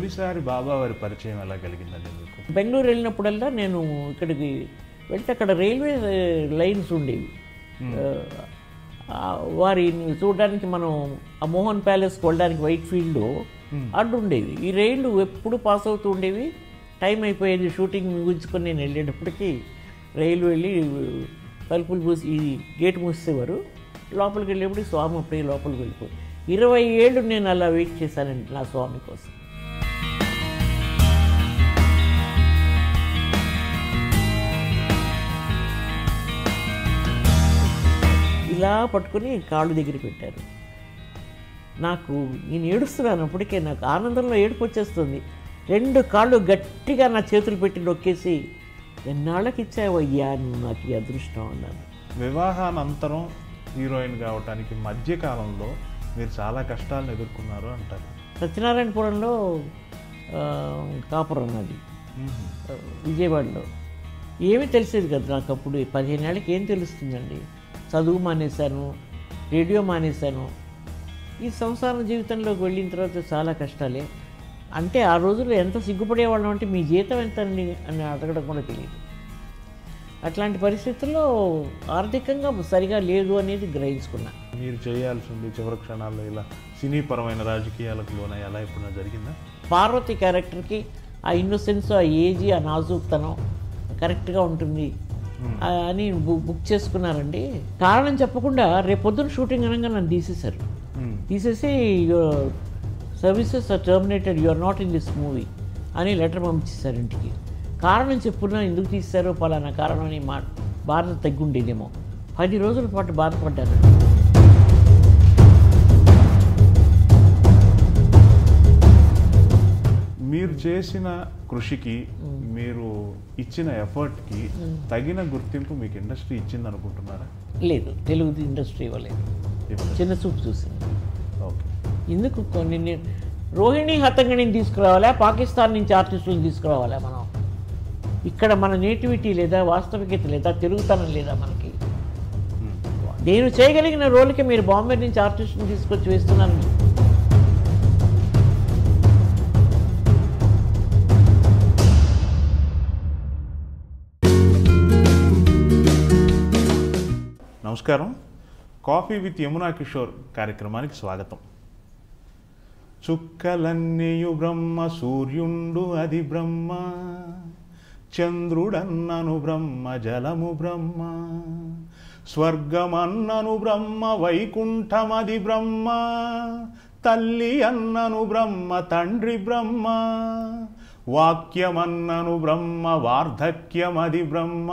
తొలిసారి బాబా వారి పరిచయం ఎలా కలిగిందండి మీకు బెంగళూరు వెళ్ళినప్పుడల్లా నేను ఇక్కడికి వెళ్తే అక్కడ రైల్వే లైన్స్ ఉండేవి ఆ, వారిని చూడడానికి మనం ఆ మోహన్ ప్యాలెస్కి వెళ్ళడానికి వైట్ ఫీల్డ్ అడ్డు ఉండేది ఈ రైళ్లు ఎప్పుడు పాస్ అవుతూ ఉండేవి టైం అయిపోయేది షూటింగ్ ముగించుకొని నేను వెళ్ళేటప్పటికి రైలు వెళ్ళి తలుపులు మూసి ఈ గేట్ మూసేవారు లోపలికి వెళ్ళేప్పటికి స్వామి అప్పుడే లోపలికి వెళ్ళిపోయి ఇరవై ఏళ్ళు నేను అలా వెయిట్ చేశానండి నా స్వామి కోసం ఇలా పట్టుకొని కాళ్ళు దగ్గర పెట్టారు నాకు నేను ఏడుస్తున్నాను అప్పటికే నాకు ఆనందంలో ఏడుపు వచ్చేస్తుంది రెండు కాళ్ళు గట్టిగా నా చేతులు పెట్టి నొక్కేసి ఎన్నాళ్ళకి ఇచ్చావయ్యా నువ్వు నాకు ఈ అదృష్టం అన్నాను వివాహానంతరం హీరోయిన్ కావటానికి మధ్య కాలంలో మీరు చాలా కష్టాలను ఎదుర్కొన్నారు అంటారు సత్యనారాయణపురంలో ఆ, కాపురం అది ఆ, విజయవాడలో ఏమీ తెలిసేది కదా నాకు అప్పుడు పదిహేను ఏళ్ళకి ఏం తెలుస్తుందండి చదువు మానేశాను రేడియో మానేశాను ఈ సంసార జీవితంలోకి వెళ్ళిన తర్వాత చాలా కష్టాలే అంటే ఆ రోజుల్లో ఎంత సిగ్గుపడేవాళ్ళం అంటే మీ జీతం ఎంత అండి అని అడగడం కూడా తెలియదు అట్లాంటి పరిస్థితుల్లో ఆర్థికంగా సరిగా లేదు అనేది గ్రహించుకున్నా మీరు చేయాల్సింది చివరి క్షణాల్లో ఇలా సినీపరమైన రాజకీయాలకు లోన ఎలా ఎప్పుడైనా జరిగిందా పార్వతి క్యారెక్టర్కి ఆ ఇన్నోసెన్స్ ఆ ఏజ్ ఆ నాజూక్తనం కరెక్ట్గా ఉంటుంది ఆ అని బు- బుక్ చేసుకున్నారండి కారణం చెప్పకుండా రేపు పొద్దున షూటింగ్ అనగా నన్ను తీసేశారు మ్మ్. తీసేసి services are terminated you are not in this movie అని లెటర్ పంపించేశారు ఇంటికి కారణం చెప్పున్నా ఎందుకు తీశారో పలానా కారణం అని మా బాధ తగ్గుండేదేమో పది రోజుల పాటు బాధపడ్డాను మీరు చేసిన కృషికి మీరు ఇచ్చిన ఎఫర్ట్కి తగిన గుర్తింపు మీకు ఇండస్ట్రీ ఇచ్చింది అనుకుంటున్నారా లేదు తెలుగు ఇండస్ట్రీ ఇవ్వలేదు ఇప్పుడు చిన్న చూపు చూసింది ఓకే ఎందుకు కొన్ని ని- రోహిణి హతంగణిని తీసుకురావాలా పాకిస్తాన్ నుంచి ఆర్టిస్టులను తీసుకురావాలా మనం ఇక్కడ మన నేటివిటీ లేదా వాస్తవికత లేదా తెలుగుతనం లేదా మనకి మ్మ్. నేను చేయగలిగిన రోల్కి మీరు బాంబే నుంచి ఆర్టిస్ట్ని తీసుకొచ్చి వేస్తున్నాను నమస్కారం కాఫీ విత్ యమునా కిషోర్ కార్యక్రమానికి స్వాగతం చుక్కలన్నీయు బ్రహ్మ సూర్యుండు అది బ్రహ్మ చంద్రుడన్నను బ్రహ్మ జలము బ్రహ్మ స్వర్గమన్నను బ్రహ్మ వైకుంఠమది బ్రహ్మ తల్లి అన్నను బ్రహ్మ తండ్రి బ్రహ్మ వాక్యమన్నను బ్రహ్మ వార్ధక్యమది బ్రహ్మ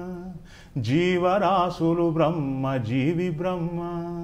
జీవరాశులు బ్రహ్మ జీవి బ్రహ్మ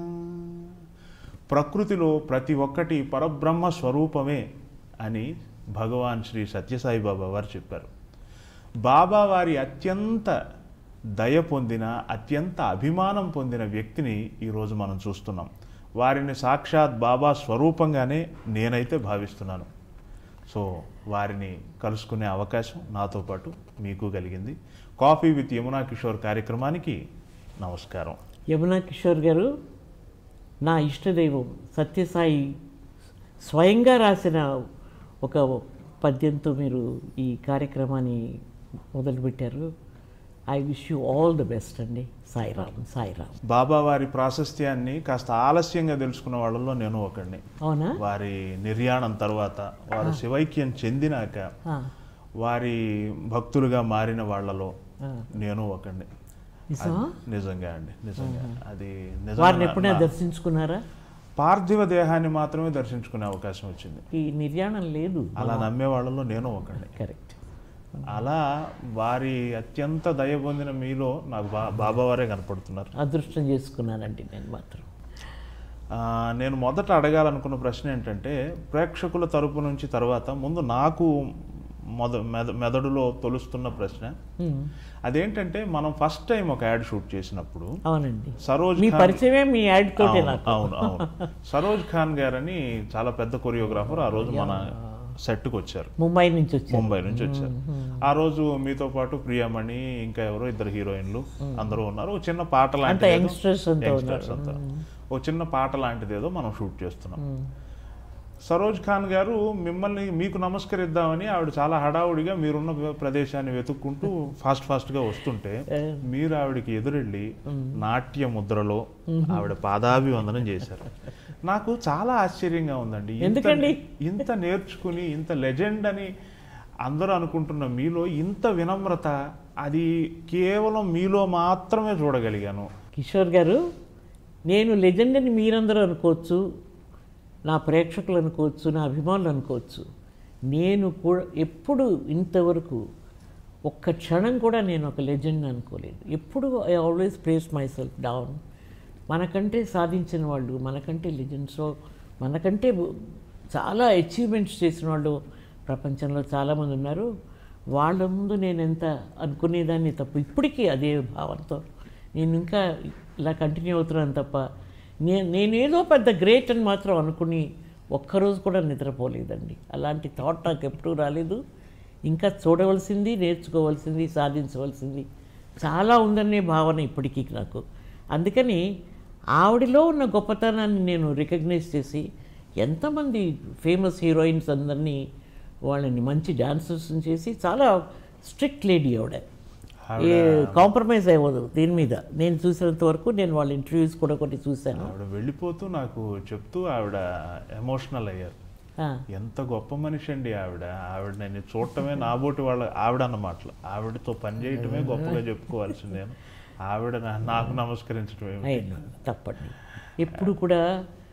ప్రకృతిలో ప్రతి ఒక్కటి పరబ్రహ్మ స్వరూపమే అని భగవాన్ శ్రీ సత్యసాయి బాబా వారు చెప్పారు బాబా వారి అత్యంత దయ పొందిన అత్యంత అభిమానం పొందిన వ్యక్తిని ఈరోజు మనం చూస్తున్నాం వారిని సాక్షాత్ బాబా స్వరూపంగానే నేనైతే భావిస్తున్నాను సో వారిని కలుసుకునే అవకాశం నాతో పాటు మీకు కలిగింది కాఫీ విత్ యమునా కిషోర్ కార్యక్రమానికి నమస్కారం యమునా కిషోర్ గారు నా ఇష్టదైవం సత్యసాయి స్వయంగా రాసిన ఒక పద్యంతో మీరు ఈ కార్యక్రమాన్ని మొదలుపెట్టారు I wish you all the best అండి సాయిరామ్ సాయిరామ్ బాబా వారి ప్రాశస్త్యాన్ని కాస్త ఆలస్యంగా తెలుసుకున్న వాళ్ళలో నేను ఒకడిని అవునా వారి నిర్యాణం తర్వాత వారు శివైక్యం చెందినాక ఆ, వారి భక్తులుగా మారిన వాళ్ళలో ఆ. నేను ఒకడిని నిజమా నిజంగా అండి నిజంగా అది వారిని నిజంగా ఎప్పుడైనా నా- దర్శించుకున్నారా పార్థివ దేహాన్ని మాత్రమే దర్శించుకునే అవకాశం వచ్చింది ఈ నిర్యాణం లేదు అలా నమ్మే వాళ్ళలో నేను ఒకడిని కరెక్ట్ అలా వారి అత్యంత దయ పొందిన మీలో నాకు బా బాబా వారే కనపడుతున్నారు అదృష్టం చేసుకున్నానండి నేను మాత్రం ఆ, నేను మొదట అడగాలనుకున్న ప్రశ్న ఏంటంటే ప్రేక్షకుల తరపు నుంచి తర్వాత ముందు నాకు మొద మెద మెదడులో తొలుస్తున్న ప్రశ్న హ్మ్. అదేంటంటే మనం ఫస్ట్ టైం ఒక యాడ్ షూట్ చేసినప్పుడు అవునండి సరోజ్ మీ ఖాన్ పరిచయమే మీ యాడ్ తోటే అవును, నాకు అవును అవును సరోజ్ ఖాన్ గారని చాలా పెద్ద కొరియోగ్రాఫర్ ఆ రోజు మన సెట్కి వచ్చారు ముంబై నుంచి వచ్చాను ముంబై నుంచి వచ్చారు ఆ రోజు మీతో పాటు ప్రియమణి ఇంకా ఎవరో ఇద్దరు హీరోయిన్లు అందరూ ఉన్నారు ఒక చిన్న పాట అంత లాంటిది ఏదో- యంగ్స్టర్స్ అంతా యంగ్స్టర్స్ అంతా ఓ చిన్న పాట లాంటిది ఏదో మనం షూట్ చేస్తున్నాం సరోజ్ ఖాన్ గారు మిమ్మల్ని మీకు నమస్కరిద్దామని ఆవిడ చాలా హడావుడిగా మీరున్న ప్రదేశాన్ని వెతుక్కుంటూ ఫాస్ట్ ఫాస్ట్గా వస్తుంటే మీరు ఆవిడకి ఎదురెళ్ళి నాట్య ముద్రలో ఆవిడ పాదాభివందనం చేశారు నాకు చాలా ఆశ్చర్యంగా ఉందండి ఇంత- ఎందుకండి? ఇంత నేర్చుకుని ఇంత లెజెండ్ అని అందరూ అనుకుంటున్న మీలో ఇంత వినమ్రత అది కేవలం మీలో మాత్రమే చూడగలిగాను కిషోర్ గారు నేను లెజెండ్ అని మీరందరూ అనుకోవచ్చు నా ప్రేక్షకులు అనుకోవచ్చు నా అభిమానులు అనుకోవచ్చు నేను కూడా ఎప్పుడు ఇంతవరకు ఒక్క క్షణం కూడా నేను ఒక లెజెండ్ అనుకోలేదు ఎప్పుడు I always place myself down మనకంటే సాధించిన వాళ్ళు మనకంటే లెజెండ్స్ మనకంటే చాలా అచీవ్మెంట్స్ చేసిన వాళ్ళు ప్రపంచంలో చాలామంది ఉన్నారు వాళ్ళ ముందు నేను ఎంత అనుకునేదాన్ని తప్ప ఇప్పటికీ అదే భావంతో నేను ఇంకా ఇలా కంటిన్యూ అవుతున్నాను తప్ప నేను నేనేదో పెద్ద గ్రేట్ అని మాత్రం అనుకుని ఒక్కరోజు కూడా నిద్రపోలేదండి అలాంటి థాట్ నాకు ఎప్పుడూ రాలేదు ఇంకా చూడవలసింది నేర్చుకోవాల్సింది సాధించవలసింది చాలా ఉందనే భావన ఇప్పటికీ నాకు అందుకని ఆవిడలో ఉన్న గొప్పతనాన్ని నేను రికగ్నైజ్ చేసి ఎంతమంది ఫేమస్ హీరోయిన్స్ అందరినీ వాళ్ళని మంచి డాన్సర్స్ చేసి చాలా స్ట్రిక్ట్ లేడీ ఆవిడ ఏ కాంప్రమైజ్ అవ్వదు దీని మీద నేను చూసినంత వరకు నేను వాళ్ళ ఇంటర్వ్యూస్ కూడా కొన్ని చూశాను ఆవిడ వెళ్ళిపోతూ నాకు చెప్తూ ఆవిడ ఎమోషనల్ అయ్యారు ఆ, ఎంత గొప్ప మనిషి అండి ఆవిడ ఆవిడ నేను చూడటమే నాబోటి వాళ్ళ ఆవిడ అన్న మాటలు ఆవిడతో పని చేయటమే గొప్పగా చెప్పుకోవాల్సింది నేను ఆవిడ నా- నాకు నమస్కరించడం ఏమిటి? అయ్యింది తప్పండి ఎప్పుడు కూడా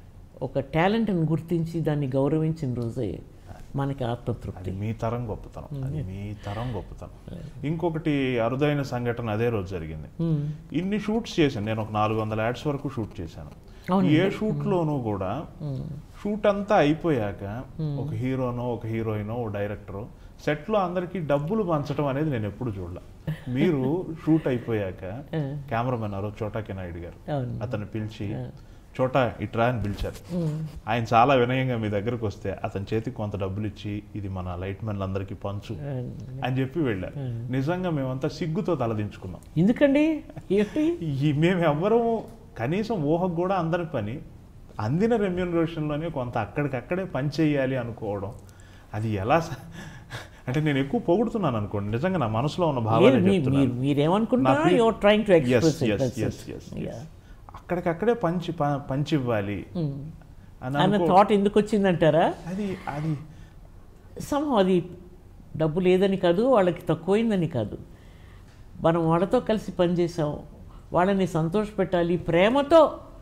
ఒక టాలెంట్ని గుర్తించి దాన్ని గౌరవించిన రోజే మనకి ఆత్మతృప్తి అది మీ తరం గొప్పతనం అది మీ తరం గొప్పతనం ఇంకొకటి అరుదైన సంఘటన అదే రోజు జరిగింది మ్మ్. ఇన్ని షూట్స్ చేశాను నేను ఒక నాలుగు వందల యాడ్స్ వరకు షూట్ చేశాను అవునండి. ఏ షూట్లోనూ కూడా షూట్ అంతా అయిపోయాక ఒక హీరోనో ఒక హీరోయినో ఓ డైరెక్టరో సెట్లో అందరికీ డబ్బులు పంచడం అనేది నేను ఎప్పుడు చూడలే మీరు షూట్ అయిపోయాక కెమెరామెన్ అరో చోటాకి నాయుడు గారు అవును అతన్ని పిలిచి చోటా ఇట్రా అని పిలిచారు ఆయన చాలా వినయంగా మీ దగ్గరకు వస్తే అతని చేతికి కొంత డబ్బులు ఇచ్చి ఇది మన లైట్ మెన్లందరికీ పంచు అని చెప్పి వెళ్ళారు నిజంగా మేమంతా సిగ్గుతో తలదించుకున్నాం ఎందుకండి ఏంటి ఈ మేము ఎవ్వరూ కనీసం ఊహకు కూడా అందరి పని అందిన రెమ్యూనరేషన్లోనే కొంత అక్కడికక్కడే పని చేయాలి అనుకోవడం అది ఎలా స- అంటే నేను ఎక్కువ పొగుడుతున్నాను అనుకోండి నిజంగా నా మనసులో ఉన్న భావాలు మీరు- మీ- మీరు మీరేమనుకుంటున్నారో నాకు- you're trying to yes express yes yes yes అక్కడికక్కడే పంచి ప- పంచి ఇవ్వాలి అని అన్న అనుకో థాట్ ఎందుకు వచ్చిందంటారా అది అది సమ్ అది డబ్బు లేదని కాదు వాళ్ళకి తక్కువైందని కాదు మనం వాళ్ళతో కలిసి పనిచేసాం వాళ్ళని సంతోషపెట్టాలి ప్రేమతో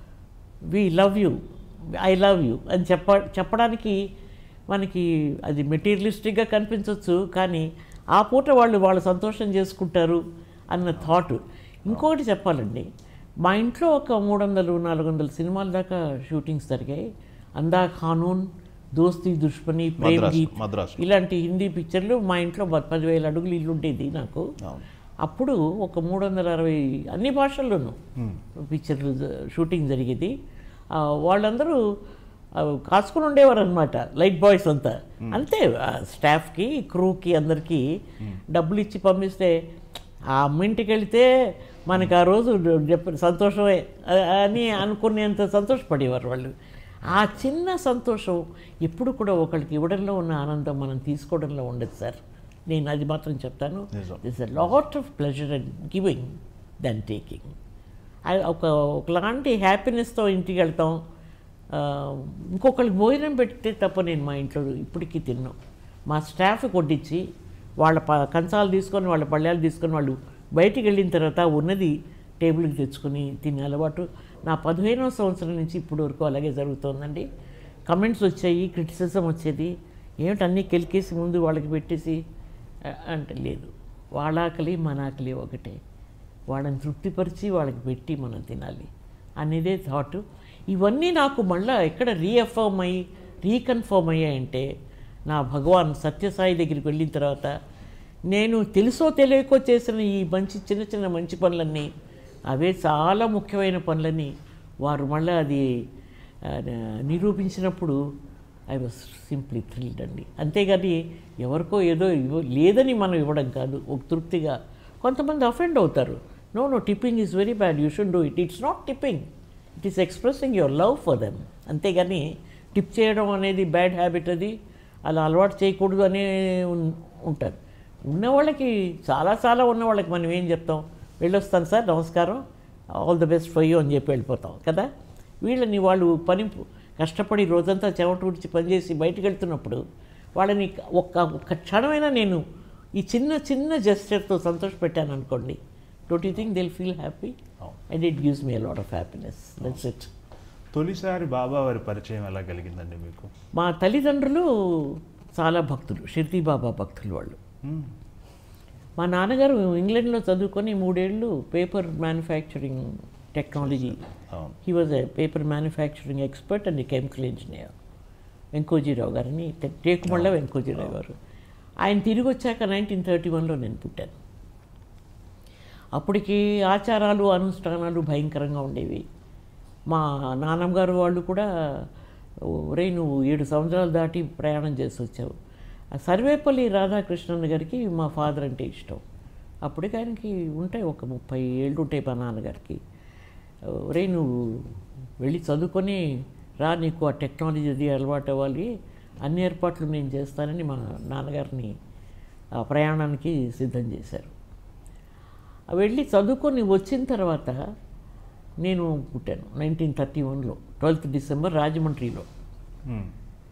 we love you I love you అని చెప్ప చెప్పడానికి మనకి అది మెటీరియలిస్టిక్గా కనిపించవచ్చు కానీ ఆ పూట వాళ్ళు వాళ్ళు సంతోషం చేసుకుంటారు అన్న థాట్ ఇంకొకటి చెప్పాలండి మా ఇంట్లో ఒక మూడు వందలు నాలుగు వందల సినిమాల దాకా షూటింగ్స్ జరిగాయి అందా ఖానూన్ దోస్తి దుష్మని ప్రేమ్ మద్రాసు గీత్ మద్రాసు ఇలాంటి హిందీ పిక్చర్లు మా ఇంట్లో ప- పదివేల అడుగులు ఇల్లు ఉండేది నాకు అవును అప్పుడు ఒక మూడు వందల అరవై అన్ని భాషల్లోనూ పిక్చర్లు జ- షూటింగ్ జరిగేది ఆ, వాళ్ళందరూ ఆ, కాసుకుని ఉండేవారు అనమాట లైట్ బాయ్స్ అంతా అంతే ఆ స్టాఫ్కి క్రూకి అందరికీ డబ్బులు ఇచ్చి పంపిస్తే ఆ అమ్మింటికి వెళితే మనకి ఆ రోజు చెప్ప సంతోషమే ఆ- అని అనుకునేంత సంతోషపడేవారు వాళ్ళు ఆ చిన్న సంతోషం ఎప్పుడు కూడా ఒకరికి ఇవ్వడంలో ఉన్న ఆనందం మనం తీసుకోవడంలో ఉండదు సార్ నేను అది మాత్రం చెప్తాను నిజం. This a lot of pleasure and giving then taking ఒక ఒకలాంటి హ్యాపీనెస్తో ఇంటికి వెళ్తాం ఆ, ఇంకొకరికి భోజనం పెడితే తప్ప నేను మా ఇంట్లో ఇప్పటికీ తిన్నాం మా స్టాఫ్ కొట్టించి వాళ్ళ ప కంచాలు తీసుకొని వాళ్ళ పళ్ళాలు తీసుకొని వాళ్ళు బయటికి వెళ్ళిన తర్వాత ఉన్నది టేబుల్కి తెచ్చుకొని తినే అలవాటు నా పదిహేనవ సంవత్సరం నుంచి ఇప్పటి వరకు అలాగే జరుగుతోందండి కమెంట్స్ వచ్చాయి క్రిటిసిజం వచ్చేది ఏమిటి అన్నీ కెలికేసి ముందు వాళ్ళకి పెట్టేసి అ- అంటే లేదు వాళ్ళ ఆకలి మన ఆకలి ఒకటే వాళ్ళని తృప్తిపరిచి వాళ్ళకి పెట్టి మనం తినాలి అనేదే థాట్ ఇవన్నీ నాకు మళ్ళీ ఎక్కడ రీఎఫర్మ్ అయ్యి రీకన్ఫర్మ్ అయ్యాయంటే నా భగవాన్ సత్యసాయి దగ్గరికి వెళ్ళిన తర్వాత నేను తెలుసో తెలియకో చేసిన ఈ మంచి చిన్న చిన్న మంచి పనులన్నీ అవే చాలా ముఖ్యమైన పనులని వారు మళ్ళీ అది ఆ, నిరూపించినప్పుడు ఐ వాజ్ సింప్లీ థ్రిల్డ్ అండి అంతేగాని ఎవరికో ఏదో ఇవ్వ లేదని మనం ఇవ్వడం కాదు ఒక తృప్తిగా కొంతమంది అఫెండ్ అవుతారు no no tipping is very bad you should do it it's not tipping it is expressing your love for them అంతేగాని టిప్ చేయడం అనేది బ్యాడ్ హ్యాబిట్ అది అలా అలవాటు చేయకూడదు అనే ఉన్- ఉంటారు ఉన్నవాళ్ళకి చాలా చాలా ఉన్న వాళ్ళకి మనం ఏం చెప్తాం వెళ్ళొస్తాను సార్ నమస్కారం all the best for you అని చెప్పి వెళ్ళిపోతాం కదా వీళ్ళని వాళ్ళు పని కష్టపడి రోజంతా చెమట ఉడిచి పనిచేసి బయటకు వెళ్తున్నప్పుడు వాళ్ళని ఒక్క ఒక్క క్షణమైనా నేను ఈ చిన్న చిన్న జెస్చర్తో సంతోషపెట్టాను అనుకోండి don't you think they'll feel happy and it gives me a lot of happiness that's it తొలిసారి బాబా వారి పరిచయం ఎలా కలిగిందండి మీకు మా తల్లిదండ్రులు చాలా భక్తులు షిర్దీ బాబా భక్తులు వాళ్ళు మ్మ్. మా నాన్నగారు ఇంగ్లాండ్లో చదువుకొని మూడేళ్ళు పేపర్ మ్యానుఫ్యాక్చరింగ్ టెక్నాలజీ అవును he was a paper manufacturing expert and chemical engineer Venkojirao గారిని తే- టేకుమళ్ళ వెంకోజీరావు గారు ఆయన తిరిగి వచ్చాక నైన్టీన్ థర్టీ వన్లో నేను పుట్టాను అప్పటికి ఆచారాలు అనుష్ఠానాలు భయంకరంగా ఉండేవి మా నాన్నగారు వాళ్ళు కూడా ఒరే నువ్వు ఏడు సంవత్సరాలు దాటి ప్రయాణం చేసి వచ్చావు ఆ సర్వేపల్లి రాధాకృష్ణన్ గారికి మా ఫాదర్ అంటే ఇష్టం అప్పటికి ఆయనకి ఉంటాయి ఒక ముప్పై ఏళ్ళు ఉంటాయి మా నాన్నగారికి ఒరే నువ్వు వెళ్ళి చదువుకొని రా నీకు ఆ టెక్నాలజీ అది అలవాటు అవ్వాలి అన్ని ఏర్పాట్లు నేను చేస్తానని మా నాన్నగారిని ఆ ప్రయాణానికి సిద్ధం చేశారు వెళ్ళి చదువుకొని వచ్చిన తర్వాత నేను పుట్టాను నైన్టీన్ థర్టీ వన్లో ట్వెల్త్ డిసెంబర్ రాజమండ్రిలో మ్మ్.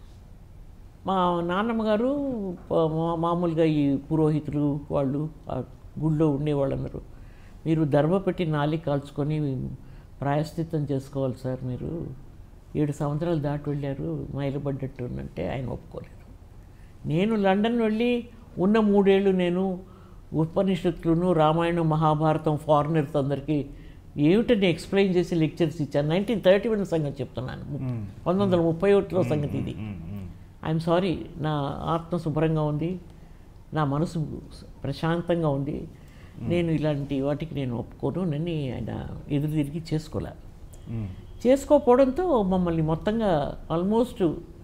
మా నాన్నమ్మ గారు ప- మా- మామూలుగా ఈ పురోహితులు వాళ్ళు ఆ గుళ్ళో ఉండేవాళ్ళందరూ మీరు ధర్మ పెట్టి నాలి కాల్చుకొని ప్రాయశ్చిత్తం చేసుకోవాలి సార్ మీరు ఏడు సంవత్సరాలు దాటి వెళ్ళారు మైలబడ్డట్టు ఉందంటే ఆయన ఒప్పుకోలేరు నేను లండన్ వెళ్ళి ఉన్న మూడేళ్ళు నేను ఉపనిషత్తులను రామాయణం మహాభారతం ఫారినర్స్ అందరికీ ఏమిటని ఎక్స్ప్లెయిన్ చేసి లెక్చర్స్ ఇచ్చాను నైన్టీన్ థర్టీ వన్ సంగతి చెప్తున్నాను పంతొమ్మిది వందల ముప్పై ఒకటిలో సంగతి ఇది మ్మ్. మ్మ్. ఐఎమ్ సారీ నా ఆత్మ శుభ్రంగా ఉంది నా మనసు ప్రశాంతంగా ఉంది నేను ఇలాంటి వాటికి నేను ఒప్పుకోను నన్ను ఆయన ఎదురు తిరిగి చేసుకోలే మ్మ్. చేసుకోకపోవడంతో మమ్మల్ని మొత్తంగా ఆల్మోస్ట్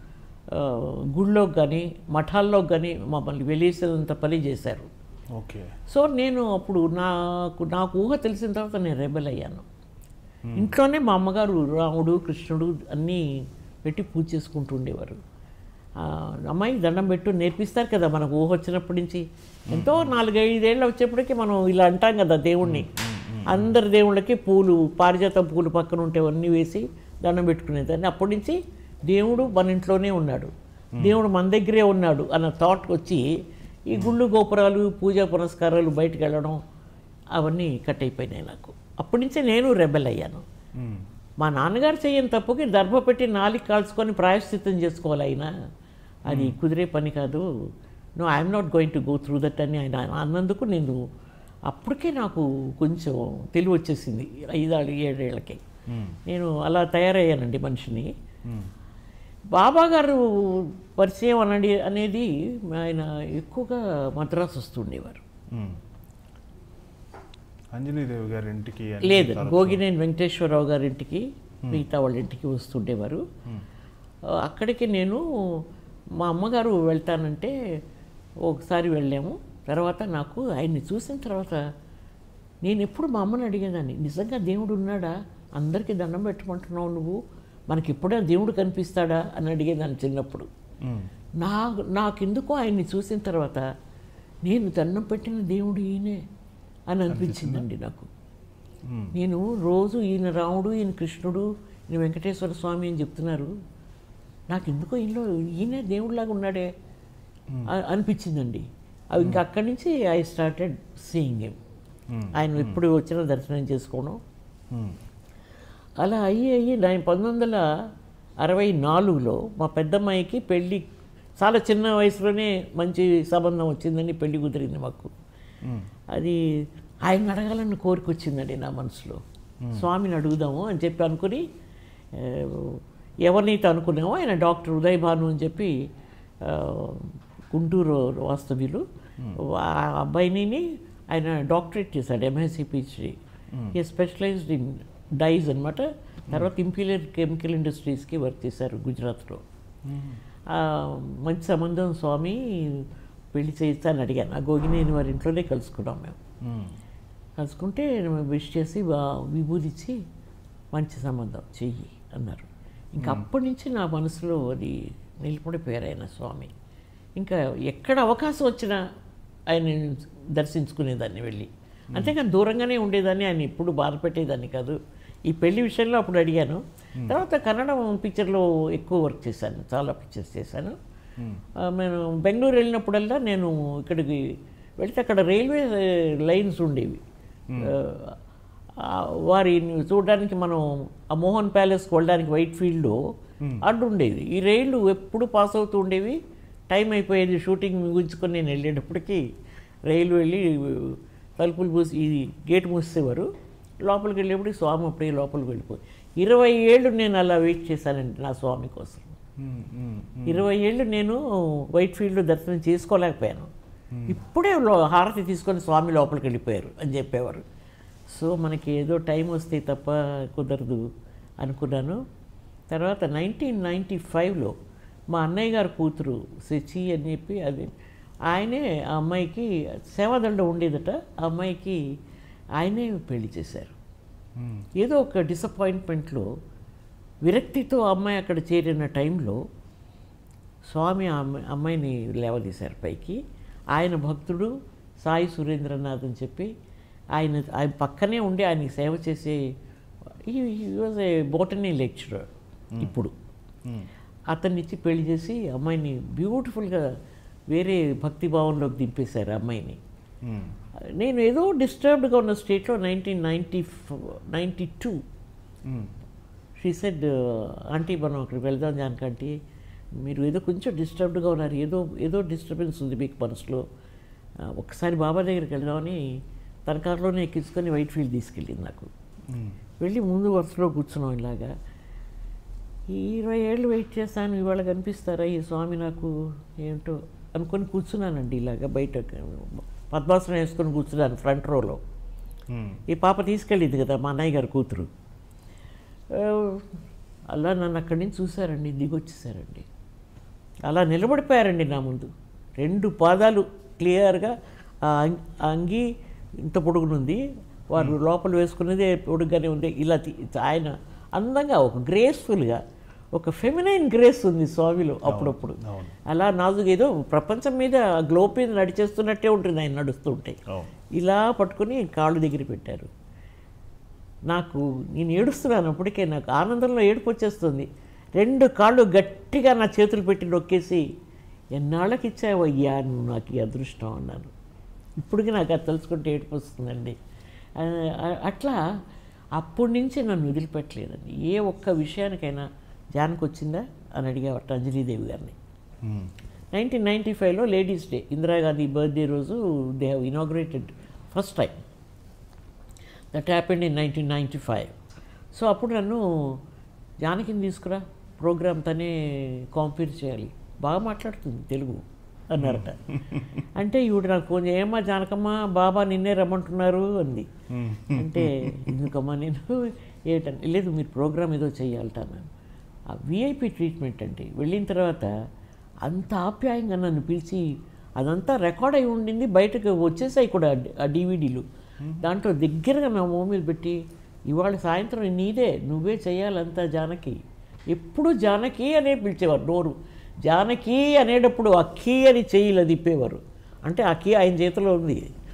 గుళ్ళోకి కానీ మఠాల్లోకి కానీ మమ్మల్ని వెళ్ళేసేంత పని చేశారు ఓకే సో నేను అప్పుడు నాకు నాకు ఊహ తెలిసిన తర్వాత నేను రెబెల్ అయ్యాను ఇంట్లోనే మా అమ్మగారు రాముడు కృష్ణుడు అన్నీ పెట్టి పూజ చేసుకుంటూ ఉండేవారు ఆ, అమ్మాయి దండం పెట్టు నేర్పిస్తారు కదా మనకు ఊహ వచ్చినప్పటి నుంచి ఎంతో నాలుగైదేళ్ళు వచ్చేప్పటికి మనం ఇలా అంటాం కదా దేవుణ్ణి అందరి దేవుళ్ళకి పూలు పారిజాతం పూలు పక్కన ఉంటేవన్నీ వేసి దండం పెట్టుకునేదాన్ని అప్పటి నుంచి దేవుడు మన ఇంట్లోనే ఉన్నాడు దేవుడు మన దగ్గరే ఉన్నాడు అన్న థాట్ వచ్చి ఈ గుళ్ళు గోపురాలు పూజా పునస్కారాలు బయటకు వెళ్ళడం అవన్నీ కట్ అయిపోయినాయి నాకు అప్పటి నుంచే నేను రెబెల్ అయ్యాను మ్మ్. మా నాన్నగారు చేయని తప్పుకి దర్భ పెట్టి నాలుగు కాల్చుకొని ప్రాయశ్చిత్తం చేసుకోవాలి ఆయన అది కుదిరే పని కాదు no I'm not going to go through that అని ఆయన అన్నందుకు నేను అప్పటికే నాకు కొంచెం తెలివి వచ్చేసింది ఐదాళ్ళు ఏడేళ్ళకి మ్మ్. నేను అలా తయారయ్యానండి మనిషిని మ్మ్. బాబా గారు పరిచయం అనండి అనేది ఆయన ఎక్కువగా మద్రాసు వస్తుండేవారు మ్మ్. అంజనీదేవి గారి ఇంటికి అన్ని లేదు తరచూ- గోగినేని వెంకటేశ్వరరావు గారి ఇంటికి మిగతా వాళ్ళ ఇంటికి వస్తుండేవారు మ్మ్. ఆ, అక్కడికి నేను మా అమ్మగారు వెళ్తానంటే ఒకసారి వెళ్ళాము తర్వాత నాకు ఆయన్ని చూసిన తర్వాత నేను ఎప్పుడు మా అమ్మని అడిగేదాన్ని నిజంగా దేవుడు ఉన్నాడా అందరికీ దండం పెట్టమంటున్నావు నువ్వు మనకి ఇప్పుడే దేవుడు కనిపిస్తాడా అని అడిగేదాన్ని చిన్నప్పుడు మ్మ్. నా నాకెందుకో ఆయన్ని చూసిన తర్వాత నేను దండం పెట్టిన దేవుడు ఈయనే అని అనిపించిందండి నాకు మ్మ్. నేను రోజు ఈయన రాముడు ఈయన కృష్ణుడు ఈయన వెంకటేశ్వర స్వామి అని చెప్తున్నారు నాకు ఎందుకో ఈయనలో ఈయనే దేవుడిలాగా ఉన్నాడే అ- అనిపించిందండి అవి ఇంకా అక్కడి నుంచి ఐ స్టార్టెడ్ సీయింగ్ హిమ్ మ్మ్. ఆయన ఎప్పుడు వచ్చినా దర్శనం చేసుకోవడం మ్మ్. అలా అయ్యి అయ్యి నేను పంతొమ్మిది వందల అరవై నాలుగులో మా పెద్దమ్మాయికి పెళ్ళి చాలా చిన్న వయసులోనే మంచి సంబంధం వచ్చిందని పెళ్లి కుదిరింది మాకు మ్మ్. అది ఆయన అడగాలని కోరిక వచ్చిందండి నా మనసులో స్వామిని అడుగుదాము అని చెప్పి అనుకుని ఆ, ఎవరినైతే అనుకున్నామో ఆయన డాక్టర్ ఉదయ్ భాను అని చెప్పి ఆ, గుంటూరు వాస్తవ్యులు ఆ అబ్బాయిని ఆయన డాక్టరేట్ చేశాడు ఎంఎస్సి పిహెచ్డి ఈ స్పెషలైజ్డ్ ఇన్ డైజ్ అనమాట తర్వాత ఇంపీరియర్ కెమికల్ ఇండస్ట్రీస్కి వర్క్ చేశారు గుజరాత్లో మ్మ్. ఆ, మంచి సంబంధం స్వామి పెళ్లి చేయిస్తా అని అడిగాను ఆ గోగినేని వారి ఇంట్లోనే కలుసుకున్నాం మేము మ్మ్. కలుసుకుంటే విష్ చేసి వా- విభూది ఇచ్చి మంచి సంబంధం చెయ్యి అన్నారు ఇంకా అప్పటి నుంచి నా మనసులో అది నిలబడిపోయారు ఆయన స్వామి ఇంకా ఎక్కడ అవకాశం వచ్చినా ఆయన దర్శించుకునేదాన్ని వెళ్ళి అంతేకాని దూరంగానే ఉండేదాన్ని ఆయన ఎప్పుడు బాధ పెట్టేదాన్ని కాదు ఈ పెళ్లి విషయంలో అప్పుడు అడిగాను తర్వాత కన్నడ పిక్చర్లో ఎక్కువ వర్క్ చేశాను చాలా పిక్చర్స్ చేశాను ఆ, నేను బెంగళూరు వెళ్ళినప్పుడల్లా నేను ఇక్కడికి వెళ్తే అక్కడ రైల్వే లైన్స్ ఉండేవి ఆ, వారిని చూడడానికి మనం ఆ మోహన్ ప్యాలెస్కి వెళ్ళడానికి వైట్ ఫీల్డ్లో అడ్డు ఉండేది ఈ రైళ్ళు ఎప్పుడు పాస్ అవుతూ ఉండేవి టైం అయిపోయేది షూటింగ్ ముగించుకొని నేను వెళ్ళేటప్పటికి రైలు వెళ్ళి తలుపులు మూసి ఇది గేట్ మూసేవారు లోపలికి వెళ్ళేప్పటికి స్వామి అప్పుడే లోపలికి వెళ్ళిపోయి ఇరవై ఏళ్ళు నేను అలా వెయిట్ చేశానండి నా స్వామి కోసం ఉమ్, ఉమ్, ఇరవై ఏళ్ళు నేను వైట్ ఫీల్డ్ దర్శనం చేసుకోలేకపోయాను ఇప్పుడే లో- హారతి తీసుకొని స్వామి లోపలికి వెళ్ళిపోయారు అని చెప్పేవారు సో మనకి ఏదో టైం వస్తే తప్ప కుదరదు అనుకున్నాను తర్వాత నైన్టీన్ నైంటీ ఫైవ్లో మా అన్నయ్య గారి కూతురు శచి అని చెప్పి అది ఆయనే ఆ అమ్మాయికి సేవాదండ ఉండేదట ఆ అమ్మాయికి ఆయనే పెళ్లి చేశారు ఉమ్, ఏదో ఒక డిసప్పాయింట్మెంట్లో విరక్తితో అమ్మాయి అక్కడ చేరిన టైంలో స్వామి ఆ అమ్మాయి అమ్మాయిని లేవదీశారు పైకి ఆయన భక్తుడు సాయి సురేంద్రనాథ్ అని చెప్పి ఆయన ఆయన పక్కనే ఉండి ఆయనకి సేవ చేసే ఈ వాజ్ ఏ బోటనీ లెక్చరర్ ఇప్పుడు ఉమ్, అతన్నిచ్చి పెళ్లి చేసి అమ్మాయిని బ్యూటిఫుల్గా వేరే భక్తి భావంలోకి దింపేశారు ఆ అమ్మాయిని ఉమ్, నేను ఏదో డిస్టర్బ్డ్గా ఉన్న స్టేట్లో nineteen ninety ninety two um, she said aunty మనం అక్కడికి వెళ్దాం జానకంటే మీరు ఏదో కొంచెం డిస్టర్బ్డ్గా ఉన్నారు ఏదో ఏదో డిస్టర్బెన్స్ ఉంది మీకు మనసులో ఆ, ఒకసారి బాబా దగ్గరికి వెళ్దామని తన కారులోనే ఎక్కించుకొని వైట్ ఫీల్డ్ తీసుకెళ్ళింది నాకు ఉమ్, వెళ్ళి ముందు వరుసలో కూర్చున్నాం ఇలాగా ఈ ఇరవై ఏళ్ళు వెయిట్ చేస్తాను ఇవాళ కనిపిస్తారా ఈ స్వామి నాకు ఏంటో అనుకొని కూర్చున్నానండి ఇలాగా బయట పద్మాసనం వేసుకొని కూర్చున్నాను ఫ్రంట్ రోలో ఉమ్, ఈ పాప తీసుకెళ్ళింది కదా మా అన్నయ్య గారి కూతురు ఆ, అలా నన్ను అక్కడి నుంచి చూశారండి దిగొచ్చేసారండి అలా నిలబడిపోయారండి నా ముందు రెండు పాదాలు క్లియర్గా ఆ అంగ్- ఆ అంగి ఇంత పొడుగునుంది వారు లోపల వేసుకున్నదే పొడుగ్గానే ఉంది ఇలా తీ- ఆయన అందంగా ఒక గ్రేస్ఫుల్గా ఒక ఫెమినైన్ గ్రేస్ ఉంది స్వామిలో అప్పుడప్పుడు అవును. అలా నాజుగా ఏదో ప్రపంచం మీద గ్లోబ్ మీద నడిచేస్తున్నట్టే ఉంటుంది ఆయన నడుస్తుంటే అవును ఇలా పట్టుకొని కాళ్ళు దగ్గర పెట్టారు నాకు నేను ఏడుస్తున్నాను అప్పటికే నాకు ఆనందంలో ఏడుపు వచ్చేస్తుంది రెండు కాళ్ళు గట్టిగా నా చేతులు పెట్టి నొక్కేసి ఎన్నాళ్ళకి ఇచ్చావయ్యా నువ్వు నాకు ఈ అదృష్టం అన్నాను ఇప్పటికి నాకు అది తలుచుకుంటే ఏడుపు వస్తుందండి ఆ, ఆ- అట్లా అప్పటి నుంచి నన్ను వదిలిపెట్టలేదండి ఏ ఒక్క విషయానికైనా జానకి వచ్చిందా అని అడిగేవాట అంజలీదేవి గారిని ఉమ్, నైన్టీన్ నైంటీ ఫైవ్లో లేడీస్ డే ఇందిరాగాంధీ బర్త్డే రోజు they have inaugurated first time that happened in nineteen ninety five so అప్పుడు నన్ను జానకిని తీసుకురా ప్రోగ్రామ్ తనే కాంపీర్ చేయాలి బాగా మాట్లాడుతుంది తెలుగు అన్నారట అంటే ఈవిడ నాకు ఫోన్ చేయ, ఏమ్మా జానకమ్మ బాబా నిన్నే రమ్మంటున్నారు అంది ఉమ్, అంటే ఎందుకమ్మా నేను ఏటంటే లేదు మీరు ప్రోగ్రామ్ ఏదో చేయాలట అన్నాను ఆ విఐపి ట్రీట్మెంట్ అంటే వెళ్ళిన తర్వాత అంత ఆప్యాయంగా నన్ను పిలిచి అదంతా రికార్డ్ అయి ఉండింది బయటకు వచ్చేసాయి కూడా ఆ- ఆ డీవీడీలు దాంట్లో దగ్గరగా నా మో మీద పెట్టి ఇవాళ సాయంత్రం నీదే నువ్వే చేయాలంతా జానకి ఎప్పుడు జానకి అనే పిలిచేవారు నోరు జానకి అనేటప్పుడు ఆ కీ అని చెయ్యిలా తిప్పేవారు అంటే ఆ కీ ఆయన చేతిలో ఉంది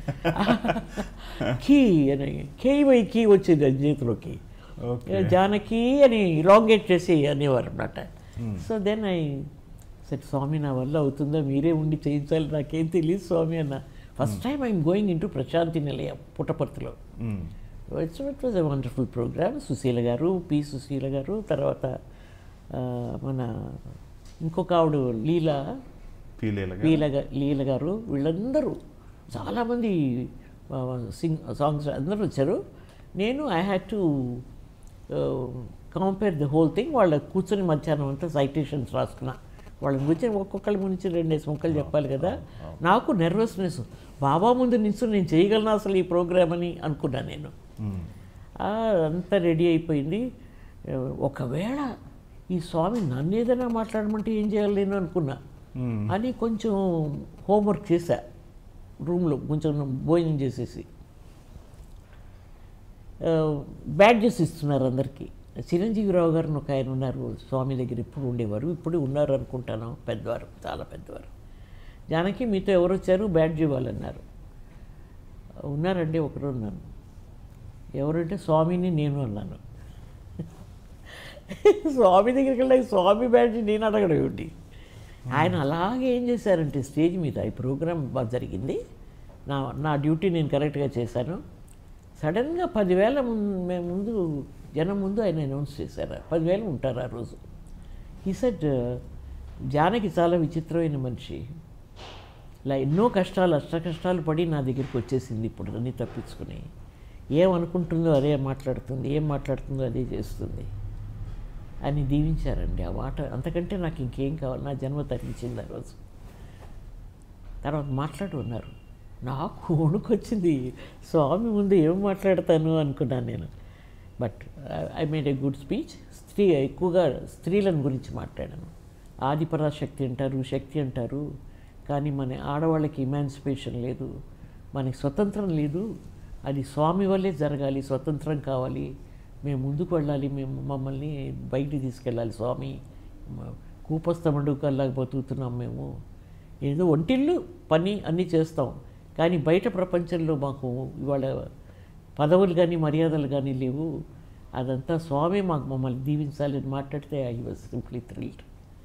కీ అని కే బై కీ వచ్చింది ఆయన చేతిలోకి ఓకే జానకి అని ఇలాంగేట్ చేసి అనేవారు అనమాట సో దెన్ ఐ సరే స్వామి నా వల్ల అవుతుందో మీరే ఉండి చేయించాలి నాకేం తెలియదు స్వామి అన్న first time I'm going into Prashanti Nilayam పుట్టపర్తిలో um, it's it was a wonderful programme Sushila గారు పి సుశీల గారు తర్వాత ఆ, మన ఇంకొక ఆవిడ లీలా ఫీలేలుగా లీల గా- లీల గారు వీళ్ళందరూ చాలామంది ఆ, సింగ్ సాంగ్స్ అందరూ వచ్చారు నేను I had to compere the whole thing వాళ్ళ కూర్చొని మధ్యాహ్నం అంతా సైటేషన్స్ రాసుకున్నా వాళ్ళని గురించి ఒక్కొక్కరి గురించి రెండేసి ముక్కలు చెప్పాలి కదా నాకు నెర్వస్నెస్ బాబా ముందు నిల్చుని నేను చేయగలను అసలు ఈ ప్రోగ్రామ్ అని అనుకున్నా నేను ఉమ్, ఆ, అంతా రెడీ అయిపోయింది ఆ, ఒకవేళ ఈ స్వామి నన్ను ఏదైనా మాట్లాడమంటే ఏం చేయాలి నేను అనుకున్నా ఉమ్, అని కొంచెం హోంవర్క్ చేశా రూమ్లో కొంచెం భోజనం చేసేసి బ్యాడ్జెస్ ఇస్తున్నారు అందరికీ చిరంజీవిరావు గారు ఒక ఆయన ఉన్నారు స్వామి దగ్గర ఇప్పుడు ఉండేవారు ఇప్పుడు ఉన్నారు అనుకుంటాను పెద్దవారు చాలా పెద్దవారు జానకి మీతో ఎవరు వచ్చారు బ్యాడ్జ్ ఇవ్వాలన్నారు ఉన్నారండి ఒకరు ఉన్నాను ఎవరంటే స్వామిని నేను అన్నాను స్వామి దగ్గరికి వెళ్ళి స్వామి బ్యాడ్జ్ నేను అడగడం ఏమిటి ఆయన అలాగే ఏం చేశారంటే స్టేజ్ మీద ఈ ప్రోగ్రామ్ బాగా జరిగింది నా నా డ్యూటీ నేను కరెక్ట్గా చేశాను సడన్గా పదివేల ముం- మే- ముందు జనం ముందు ఆయన అనౌన్స్ చేశారు పదివేలు ఉంటారు ఆ రోజు ఈ సెట్ జానకి చాలా విచిత్రమైన మనిషి ఇలా ఎన్నో కష్టాలు అష్ట కష్టాలు పడి నా దగ్గరికి వచ్చేసింది ఇప్పుడు అన్నీ తప్పించుకుని ఏమనుకుంటుందో అదే మాట్లాడుతుంది ఏం మాట్లాడుతుందో అదే చేస్తుంది అని దీవించారండి ఆ మాట అంతకంటే నాకు ఇంకేం కావాలి నా జన్మ తరించింది ఆ రోజు తర్వాత మాట్లాడు ఉన్నారు నాకు వణుకొచ్చింది స్వామి ముందు ఏం మాట్లాడతాను అనుకున్నాను నేను but I made a good speech స్త్రీ ఎక్కువగా స్త్రీలను గురించి మాట్లాడాను ఆదిపరాశక్తి అంటారు శక్తి అంటారు కానీ మన ఆడవాళ్ళకి ఇమాన్సిపేషన్ లేదు మనకి స్వతంత్రం లేదు అది స్వామి వల్లే జరగాలి స్వతంత్రం కావాలి మేము ముందుకు వెళ్ళాలి మేము మమ్మల్ని బయటికి తీసుకెళ్ళాలి స్వామి మ- కూపస్థ మండుకల్లాగా బతుకుతున్నాం మేము ఏదో ఒంటిళ్ళు పని అన్నీ చేస్తాం కానీ బయట ప్రపంచంలో మాకు ఇవాళ పదవులు కానీ మర్యాదలు కానీ లేవు అదంతా స్వామి మాకు మమ్మల్ని దీవించాలి అని మాట్లాడితే ఐ వాజ్ సింప్లీ థ్రిల్డ్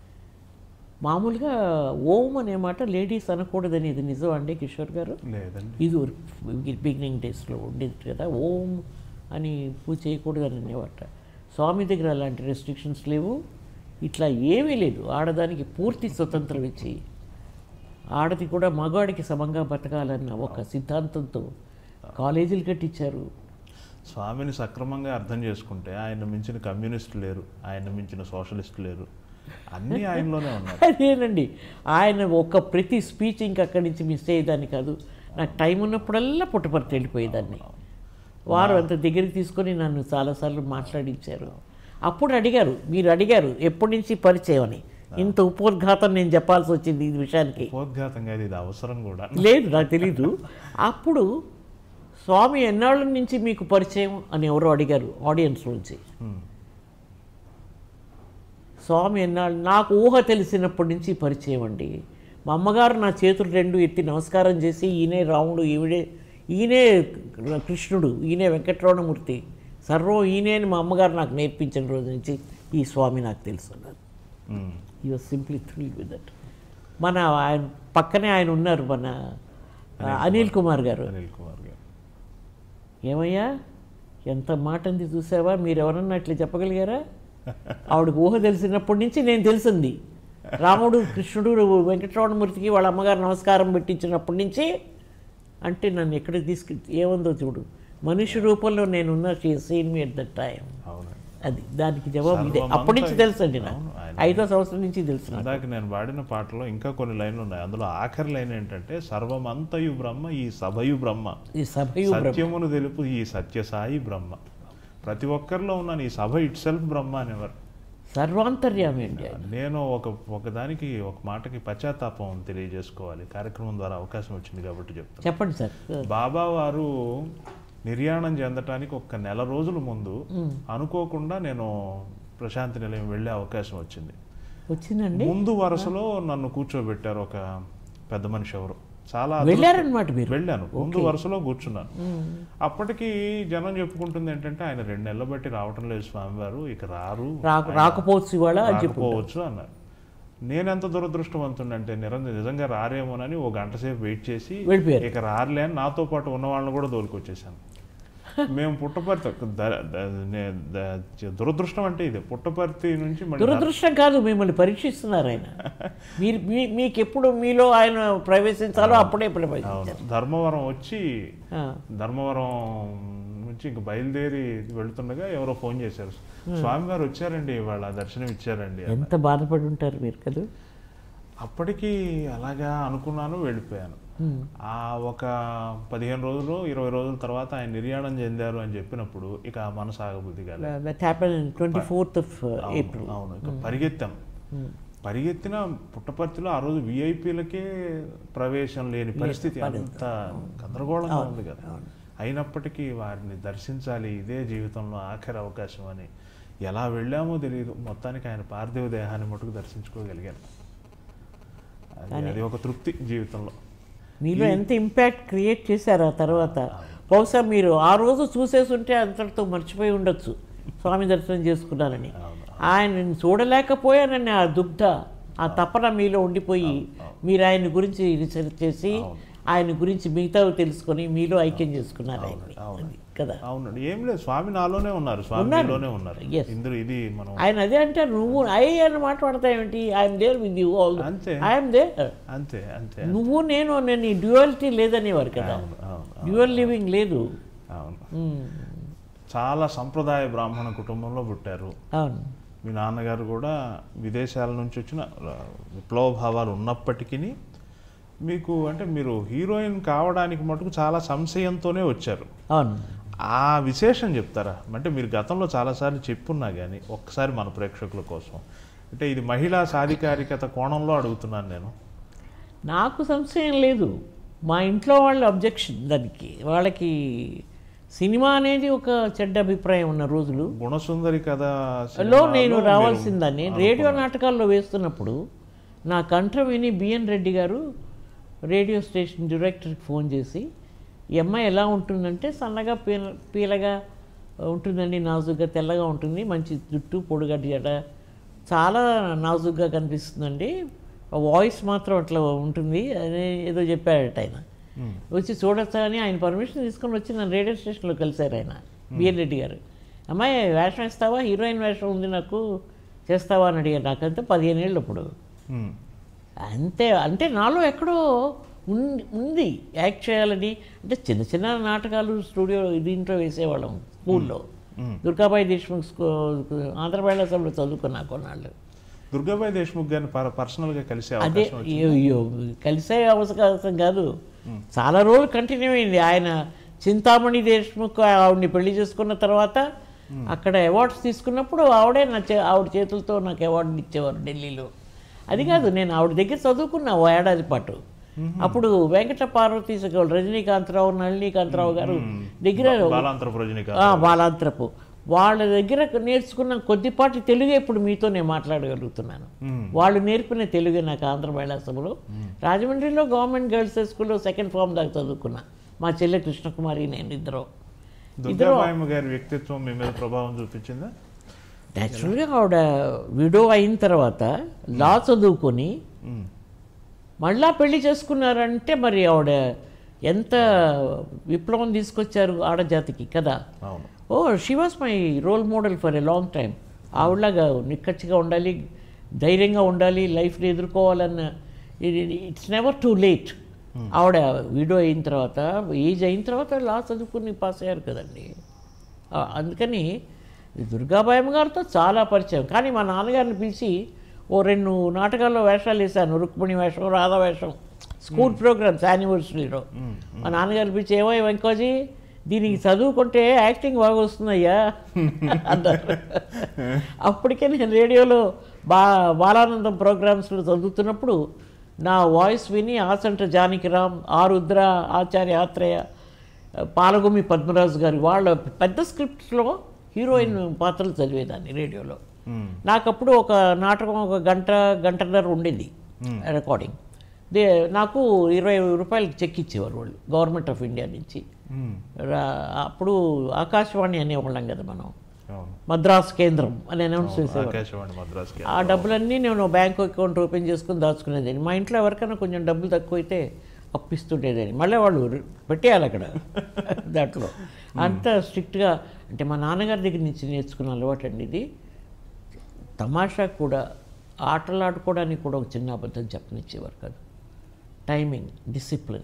మామూలుగా ఓం అనే మాట లేడీస్ అనకూడదని ఇది నిజం అండి కిషోర్ గారు లేదండి ఇది బిగినింగ్ డేస్లో ఉండేది కదా ఓం అని పూజ చేయకూడదని అనేవాట స్వామి దగ్గర అలాంటి రెస్ట్రిక్షన్స్ లేవు ఇట్లా ఏమీ లేదు ఆడదానికి పూర్తి స్వతంత్రం ఇచ్చి ఆడది కూడా మగాడికి సమంగా బతకాలన్న ఒక సిద్ధాంతంతో కాలేజీలు కట్టించారు స్వామిని సక్రమంగా అర్థం చేసుకుంటే ఆయన మించిన కమ్యూనిస్ట్ లేరు ఆయన మించిన సోషలిస్ట్ లేరు అన్నీ ఆయనలోనే ఉన్నారు అదేనండి ఆయన ఒక ప్రతి స్పీచ్ ఇంక అక్కడి నుంచి మిస్ అయ్యేదాన్ని కాదు నాకు టైం ఉన్నప్పుడల్లా పుట్టపర్తి వెళ్ళిపోయేదాన్ని వారు అంత దగ్గరికి తీసుకొని నన్ను చాలాసార్లు మాట్లాడించారు అప్పుడు అడిగారు మీరు అడిగారు ఎప్పటి నుంచి పరిచయం అని ఇంత ఉపోద్ఘాతం నేను చెప్పాల్సి వచ్చింది ఈ విషయానికి ఉపోద్ఘాతంగా ఇది అవసరం కూడా లేదు నాకు తెలీదు అప్పుడు స్వామి ఎన్నాళ్ళ నుంచి మీకు పరిచయం అని ఎవరో అడిగారు ఆడియన్స్ నుంచి హ్మ్. స్వామి ఎన్నాళ్ళు నాకు ఊహ తెలిసినప్పటి నుంచి పరిచయం అండి మా అమ్మగారు నా చేతులు రెండు ఎత్తి నమస్కారం చేసి ఈయనే రాముడు ఈవిడే ఈయనే కృష్ణుడు ఈయనే వెంకటరమణమూర్తి సర్వం ఈయనే అని మా అమ్మగారు నాకు నేర్పించిన రోజు నుంచి ఈ స్వామి నాకు తెలుసు అన్నారు హ్మ్. He was simply thrill with that మన ఆయన పక్కనే ఆయన ఉన్నారు మన ఆ, అనిల్ కుమార్ గారు అనిల్ కుమార్ గారు ఏమయ్యా ఎంత మాట అంది చూసావా మీరు ఎవరన్నా అట్లా చెప్పగలిగారా ఆవిడకి ఊహ తెలిసినప్పటి నుంచి నేను తెలిసింది రాముడు కృష్ణుడు వెంకటరమణమూర్తికి వాళ్ళ అమ్మగారు నమస్కారం పెట్టించినప్పటి నుంచి అంటే నన్ను ఎక్కడికి తీసుకు ఏముందో చూడు మనిషి రూపంలో నేనున్న seen me at that time అవునండి అది దానికి జవాబు ఇదే సర్వమంతా అప్పటి నుంచి తెలుసండి నాకు అవును, ఆయన- ఐదో సంవత్సరం నుంచి తెలుసు నాకు ఇందాక నేను పాడిన పాటలో ఇంకా కొన్ని లైన్లు ఉన్నాయి అందులో ఆఖరి లైన్ ఏంటంటే సర్వమంతయు బ్రహ్మ ఈ సభయు బ్రహ్మ ఈ సభయు బ్రహ్మ సత్యమును తెలుపు ఈ సత్యసాయి బ్రహ్మ ప్రతి ఒక్కరిలో ఉన్నాను ఈ సభ ఇట్ సెల్ఫ్ బ్రహ్మ అనేవారు సర్వాంతర్యామి అండి ఆయన. నేను ఒక ఒకదానికి ఒక మాటకి పశ్చాత్తాపం తెలియజేసుకోవాలి కార్యక్రమం ద్వారా అవకాశం వచ్చింది కాబట్టి చెప్తాను చెప్పండి సార్ బాబా వారు నిర్యాణం చెందటానికి ఒక నెల రోజుల ముందు అనుకోకుండా నేను ప్రశాంతి నిలయం వెళ్ళే అవకాశం వచ్చింది వచ్చిందండి ముందు వరుసలో నన్ను కూర్చోబెట్టారు ఒక పెద్ద మనిషి ఎవరు చాలా అదృష్టం- వెళ్ళారనమాట మీరు వెళ్ళాను ముందు వరుసలో కూర్చున్నాను అప్పటికి జనం చెప్పుకుంటుంది ఏంటంటే ఆయన రెండు నెలలు బట్టి రావటం లేదు స్వామివారు ఇక రారు రాకు రాకపోవచ్చు ఇవాళ అని చెప్పు రాకపోవచ్చు అన్నారు నేనెంత దురదృష్టవంతుండంటే నిరంజన్ నిజంగా రారేమోనని ఓ గంట సేపు వెయిట్ చేసి వెళ్ళిపోయారు ఇక రారులే అని నాతో పాటు ఉన్న వాళ్ళని కూడా దోలుకొచ్చేసాను మేము పుట్టపర్తి ద- ద- నే- ద- దురదృష్టం అంటే ఇది పుట్టపర్తి నుంచి మళ్ళీ దురదృష్టం కాదు మిమ్మల్ని పరీక్షిస్తున్నారు ఆయన మీరు మీ మీకు ఎప్పుడు మీలో ఆయన ప్రవేశించాలో అప్పుడే ప్రవేశించారు అవును. ధర్మవరం వచ్చి ఆ, ధర్మవరం నుంచి ఇంక బయలుదేరి వెళుతుండగా ఎవరో ఫోన్ చేశారు స్వామివారు వచ్చారండి ఇవాళ దర్శనం ఇచ్చారండి అని. ఎంత బాధపడి ఉంటారు మీరు కదా అప్పటికి అలాగా అనుకున్నాను వెళ్ళిపోయాను ఉమ్. ఆ ఒక పదిహేను రోజులు ఇరవై రోజుల తర్వాత ఆయన నిర్యాణం చెందారు అని చెప్పినప్పుడు ఇక ఆ మనసు ఆగబుద్ధి కాలేదు that happen twenty fourth of April అవును ఇక పరిగెత్తాం పరిగెత్తిన పుట్టపర్తిలో ఆ రోజు విఐపీలకే ప్రవేశం లేని పరిస్థితి అంత గందరగోళంగా ఉంది కదా అయినప్పటికీ వారిని దర్శించాలి ఇదే జీవితంలో ఆఖరి అవకాశం అని ఎలా వెళ్ళామో తెలియదు మొత్తానికి ఆయన పార్థివ దేహాన్ని మటుకు దర్శించుకోగలిగాను అది అది ఒక తృప్తి జీవితంలో మీలో ఎంత ఇంపాక్ట్ క్రియేట్ చేశారు ఆ తర్వాత బహుశా మీరు ఆ రోజు చూసేసి ఉంటే అంతటితో మర్చిపోయి ఉండొచ్చు స్వామి దర్శనం చేసుకున్నారని ఆయనని చూడలేకపోయానని ఆ దుగ్ధ ఆ తపన మీలో ఉండిపోయి మీరు ఆయన గురించి రీసెర్చ్ చేసి ఆయన గురించి మిగతావి తెలుసుకొని మీలో ఐక్యం చేసుకున్నారు ఆయన్ని అవును. అది కదా అవునండి ఏం లేదు స్వామి నాలోనే ఉన్నారు స్వామి ఉన్నారు. మీలోనే ఉన్నారు Yes. ఇందులో ఇది మనం ఆయన అదే అంటే నువ్వు ఐ అని మాట్లాడతావేంటి I'm there with you all అంతే. ఐఎమ్ దేర్ అంతే అంతే నువ్వు నేను నేను ఈ డ్యూయాలిటీ లేదనేవారు కదా అవును అవును డ్యూయల్ లివింగ్ లేదు అవును ఉమ్, చాలా సంప్రదాయ బ్రాహ్మణ కుటుంబంలో పుట్టారు అవును మీ నాన్నగారు కూడా విదేశాల నుంచి వచ్చిన ఆ, విప్లవ భావాలు ఉన్నప్పటికీ మీకు అంటే మీరు హీరోయిన్ కావడానికి మటుకు చాలా సంశయంతోనే వచ్చారు అవును ఆ విశేషం చెప్తారా అంటే మీరు గతంలో చాలాసార్లు చెప్పున్నా కానీ ఒక్కసారి మన ప్రేక్షకుల కోసం అంటే ఇది మహిళా సాధికారికత కోణంలో అడుగుతున్నాను నేను నాకు సంశయం లేదు మా ఇంట్లో వాళ్ళ అబ్జెక్షన్ దానికి వాళ్ళకి సినిమా అనేది ఒక చెడ్డ అభిప్రాయం ఉన్న రోజులు గుణసుందరి కథ లో సినిమాలో నేను మీరు రావాల్సిందని రేడియో నాటకాల్లో వేస్తున్నప్పుడు నా కంఠం విని బిఎన్ రెడ్డి గారు రేడియో స్టేషన్ డైరెక్టర్కి ఫోన్ చేసి ఈ అమ్మాయి ఎలా ఉంటుందంటే సన్నగా పీల పీలగా ఉంటుందండి నాజుగ్గా తెల్లగా ఉంటుంది మంచి జుట్టు పొడుగడ్డి జడ చాలా నాజుగ్గా కనిపిస్తుందండి వాయిస్ మాత్రం అట్లా ఉంటుంది అని ఏదో చెప్పాడట ఆయన మ్మ్. వచ్చి చూడొచ్చా అని ఆయన పర్మిషన్ తీసుకొని వచ్చి నన్ను రేడియో స్టేషన్లో కలిశారు ఆయన బిఎన్ రెడ్డి గారు అమ్మాయి వేషం ఇస్తావా హీరోయిన్ వేషం ఉంది నాకు చేస్తావా అని అడిగారు నాకంతా పదిహేను ఏళ్ళు అప్పుడు మ్మ్. అంతే అంటే నాలో ఎక్కడో ఉంది ఉంది యాక్ట్ చేయాలని అంటే చిన్న చిన్న నాటకాలు స్టూడియో దీంట్లో వేసేవాళ్ళం స్కూల్లో మ్మ్. దుర్గాబాయి దేశ్ముఖ్ స్కూ ఆంధ్రప్రదేశ్ సభలో చదువుకున్నా కొన్నాళ్ళు దుర్గాబాయి దేశ్ముఖ్ గారిని పర్- పర్సనల్గా కలిసే అదే అవకాశం వచ్చింది అయ్యో కలిసే అవకాశం కాదు చాలా రోజులు కంటిన్యూ అయింది ఆయన చింతామణి దేశ్ముఖ్ ఆవిడని పెళ్లి చేసుకున్న తర్వాత అక్కడ అవార్డ్స్ తీసుకున్నప్పుడు ఆవిడే నా చే ఆవిడ చేతులతో నాకు అవార్డులు ఇచ్చేవారు ఢిల్లీలో అది కాదు నేను ఆవిడ దగ్గర చదువుకున్నా ఓ ఏడాది పాటు అప్పుడు వెంకట పార్వతీ సగం రజనీకాంతరావు నళినీకాంతరావు గారు దగ్గర బాలాంతర ప్రజనిక ఆ, బాలాంతరపు వాళ్ళ దగ్గర నేర్చుకున్న కొద్దిపాటి తెలుగే ఇప్పుడు మీతో నేను మాట్లాడగలుగుతున్నాను మ్మ్. వాళ్ళు నేర్పిన తెలుగే నాకు ఆంధ్ర మహిళా సభలో రాజమండ్రిలో గవర్నమెంట్ గర్ల్స్ హై స్కూల్లో సెకండ్ ఫామ్ దాకా చదువుకున్నా మా చెల్లె కృష్ణకుమారి నేను ఇద్దరు దుర్గాబాయమ్మ గారి వ్యక్తిత్వం మీ మీద ప్రభావం చూపించిందా యాక్చువల్గా ఆవిడ విడో అయిన తర్వాత లా చదువుకొని మ్మ్. మళ్ళా పెళ్లి చేసుకున్నారంటే మరి ఆవిడ ఎంత విప్లవం తీసుకొచ్చారు ఆడజాతికి కదా అవును oh she was my role model for a long time ఆవిడలాగా నిక్కచ్చిగా ఉండాలి ధైర్యంగా ఉండాలి లైఫ్ని ఎదుర్కోవాలన్న ఇట్స్ నెవర్ టూ లేట్ ఆవిడ వీడియో అయిన తర్వాత ఏజ్ అయిన తర్వాత లా చదువుకుని పాస్ అయ్యారు కదండి ఆ, అందుకని ఈ దుర్గాబాయమ్మ గారితో చాలా పరిచయం కానీ మా నాన్నగారిని పిలిచి ఓ రెండు నాటకాల్లో వేషాలు వేశాను రుక్మిణి వేషం రాధా వేషం స్కూల్ ప్రోగ్రామ్స్ యానివర్సరీలో మా నాన్నగారు పిలిచి ఏమో వెంకోజీ దీనికి చదువుకుంటే యాక్టింగ్ బాగా వస్తుందయ్యా అన్నారు అప్పటికే నేను రేడియోలో బా బాలానందం ప్రోగ్రామ్స్లో చదువుతున్నప్పుడు నా వాయిస్ విని ఆసంట జానకిరామ్ ఆరుద్ర ఆచార్య ఆత్రేయ పాలగుమి పద్మరాజు గారి వాళ్ళ పెద్ద స్క్రిప్ట్స్లో హీరోయిన్ పాత్రలు చదివేదాన్ని రేడియోలో మ్మ్. నాకు అప్పుడు ఒక నాటకం ఒక గంట గంటన్నర ఉండేది రికార్డింగ్ దే నాకు ఇరవై రూపాయలకి చెక్ ఇచ్చేవారు వాళ్ళు గవర్నమెంట్ ఆఫ్ ఇండియా నుంచి మ్మ్. రా- అప్పుడు ఆకాశవాణి అనేవాళ్ళం కదా మనం అవును మద్రాస్ కేంద్రం అని అనౌన్స్ చేసేవారు ఆకాశవాణి మద్రాస్కి ఆ డబ్బులన్నీ నేను బ్యాంక్ అకౌంట్ ఓపెన్ చేసుకుని దాచుకునేదాన్ని మా ఇంట్లో ఎవరికైనా కొంచెం డబ్బులు తక్కువైతే అప్పిస్తుండేదాన్ని మళ్ళీ వాళ్ళు రి- పెట్టేయాలి అక్కడ దాంట్లో అంత స్ట్రిక్ట్గా అంటే మా నాన్నగారి దగ్గర నుంచి నేర్చుకున్న అలవాటు అండి ఇది తమాషా కూడా ఆటలు ఆడుకోవడానికి కూడా ఒక చిన్న అబద్ధం చెప్పనిచ్చేవారు కాదు టైమింగ్ డిసిప్లిన్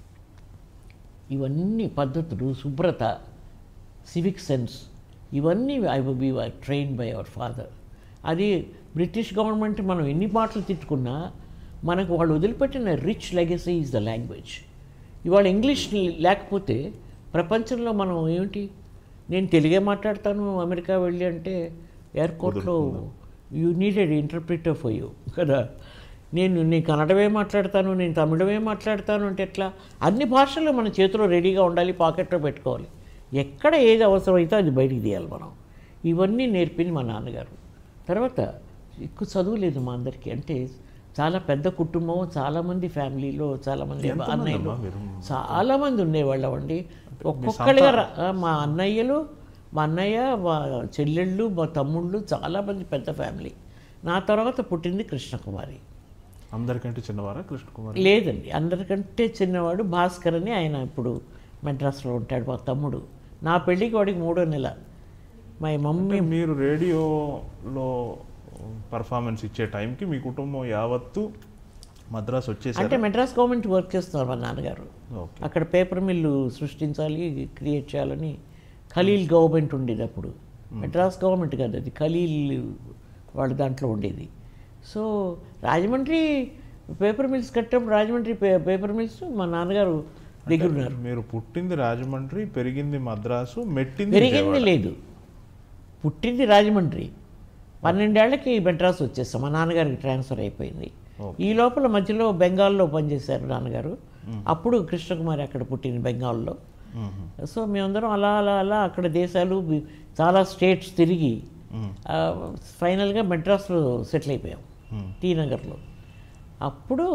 ఇవన్నీ పద్ధతులు శుభ్రత సివిక్ సెన్స్ ఇవన్నీ I be train by our father అది బ్రిటిష్ గవర్నమెంట్ మనం ఎన్ని మాటలు తిట్టుకున్నా మనకు వాళ్ళు వదిలిపెట్టిన rich legacy is the language ఇవాళ ఇంగ్లీష్ లేకపోతే ప్రపంచంలో మనం ఏమిటి నేను తెలుగే మాట్లాడతాను అమెరికా వెళ్ళి అంటే ఎయిర్పోర్ట్లో you needed interpreter for you కదా నేను నేను కన్నడమే మాట్లాడతాను నేను తమిళమే మాట్లాడతాను అంటే ఎట్లా అన్ని భాషలు మన చేతిలో రెడీగా ఉండాలి పాకెట్లో పెట్టుకోవాలి ఎక్కడ ఏది అవసరమైతే అది బయటికి తీయాలి మనం ఇవన్నీ నేర్పింది మా నాన్నగారు తర్వాత ఎక్కువ చదువు లేదు మా అందరికీ అంటే చాలా పెద్ద కుటుంబం చాలామంది ఫ్యామిలీలో చాలామంది ఎంతమంది అన్నయ్యలు అమ్మా మీరు? చాలామంది ఉండేవాళ్ళం అండి ఒక్కొక్కడిగా రా- ఆ, మా అన్నయ్యలు మా అన్నయ్య మా చెల్లెళ్ళు మా తమ్ముళ్ళు చాలామంది పెద్ద ఫ్యామిలీ నా తర్వాత పుట్టింది కృష్ణకుమారి అందరికంటే చిన్నవారా కృష్ణ కుమార్ లేదండి అందరికంటే చిన్నవాడు భాస్కర్ అని ఆయన ఇప్పుడు మెడ్రాస్లో ఉంటాడు మా తమ్ముడు నా పెళ్ళికి వాడికి మూడో నెల మా మమ్మీ అంటే మీరు రేడియోలో పర్ఫార్మెన్స్ ఇచ్చే టైంకి మీ కుటుంబం యావత్తు మద్రాసు వచ్చేసారు అంటే మెడ్రాస్ గవర్నమెంట్ వర్క్ చేస్తున్నారు మా నాన్నగారు ఓకే అక్కడ పేపర్ మిల్లు సృష్టించాలి క్రియేట్ చేయాలని ఖలీల్ గవర్నమెంట్ ఉండేది అప్పుడు మెడ్రాస్ గవర్నమెంట్ కాదు అది ఖలీల్ వాళ్ళ దాంట్లో ఉండేది సో రాజమండ్రి పేపర్ మిల్స్ కట్టేప్పుడు రాజమండ్రి పే- పేపర్ మిల్స్ మా నాన్నగారు దగ్గర ఉన్నారు మీరు పుట్టింది రాజమండ్రి పెరిగింది మద్రాసు మెట్టింది పెరిగింది విజయవాడ. లేదు పుట్టింది రాజమండ్రి పన్నెండేళ్లకి మెడ్రాస్ వచ్చేస్తాం మా నాన్నగారికి ట్రాన్స్ఫర్ అయిపోయింది ఓకే. ఈ లోపల మధ్యలో బెంగాల్లో పనిచేశారు నాన్నగారు అప్పుడు కృష్ణకుమారి అక్కడ పుట్టింది బెంగాల్లో మ్మ్. సో మేమందరం అలా అలా అలా అక్కడ దేశాలు వి- చాలా స్టేట్స్ తిరిగి మ్మ్. ఆ, ఫైనల్గా మెడ్రాస్లో సెటిల్ అయిపోయాం మ్మ్. టీ నగర్లో అప్పుడు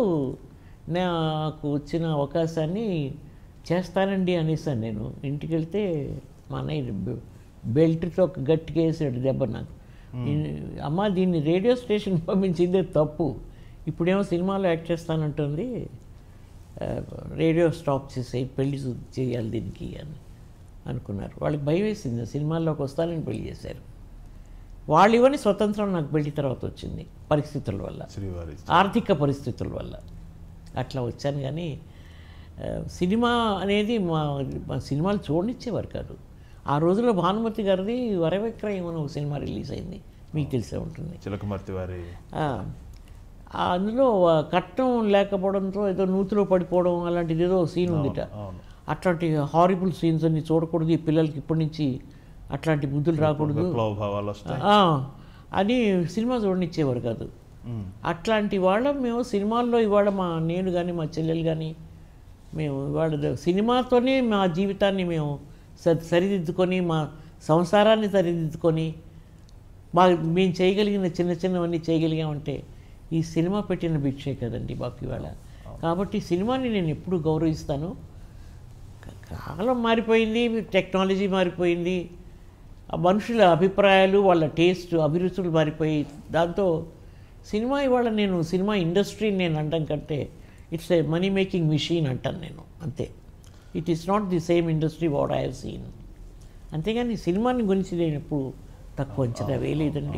నాకు వచ్చిన అవకాశాన్ని చేస్తానండి అనేసాను నేను ఇంటికి వెళ్తే మా అన్నయ్య బె- బెల్ట్తో గట్టిగా వేసాడు దెబ్బ నాకు ఈ- అమ్మ దీన్ని రేడియో స్టేషన్ పంపించిందే తప్పు ఇప్పుడేమో సినిమాలో యాక్ట్ చేస్తానంటుంది ఆ, రేడియో స్టాప్ చేసేయి పెళ్లి చూ- చేయాలి దీనికి అని అనుకున్నారు వాళ్ళకి భయం వేసింది సినిమాల్లోకి వస్తానని పెళ్లి చేశారు వాళ్ళు ఇవన్నీ స్వతంత్రం నాకు పెళ్లి తర్వాత వచ్చింది పరిస్థితుల వల్ల శ్రీవారి ఆర్థిక పరిస్థితుల వల్ల అట్లా వచ్చాను కానీ ఆ, సినిమా అనేది మా మా సినిమాలు చూడనిచ్చేవారు కాదు ఆ రోజుల్లో భానుమతి గారిది వరవిక్రయం అని ఒక సినిమా రిలీజ్ అయింది మీకు తెలిసే ఉంటుంది చిలకమర్తి వారి ఆ, ఆ అందులో ఆ కట్నం లేకపోవడంతో ఏదో నూతిలో పడిపోవడం అలాంటిది ఏదో సీన్ ఉందిట అవును అట్లాంటి హారిబుల్ సీన్స్ అన్ని చూడకూడదు ఈ పిల్లలకి ఇప్పటి నుంచి అట్లాంటి బుద్ధులు రాకూడదు విప్లవ భావాలు వస్తాయి ఆ, అని సినిమా చూడనిచ్చేవారు కాదు మ్మ్. అట్లాంటి వాళ్ళ మేము సినిమాల్లో ఇవాళ మా నేను కానీ మా చెల్లెలు కానీ మేము ఇవాళ ద- సినిమాతోనే మా జీవితాన్ని మేము స- సరిదిద్దుకొని మా సంసారాన్ని సరిదిద్దుకొని మా మేము చేయగలిగిన చిన్న చిన్నవన్నీ చేయగలిగామంటే ఈ సినిమా పెట్టిన భిక్షే కదండి మాకు ఇవాళ కాబట్టి సినిమాని నేను ఎప్పుడు గౌరవిస్తాను క- కాలం మారిపోయింది టెక్నాలజీ మారిపోయింది ఆ మనుషుల అభిప్రాయాలు వాళ్ళ టేస్ట్ అభిరుచులు మారిపోయి దాంతో సినిమా ఇవాళ నేను సినిమా ఇండస్ట్రీని నేను అనడం కంటే it's a money making machine అంటాను నేను అంతే it is not the same industry what I have seen అంతేగాని సినిమాని గురించి నేను ఎప్పుడు తక్కువ అంచనా వేయలేదండి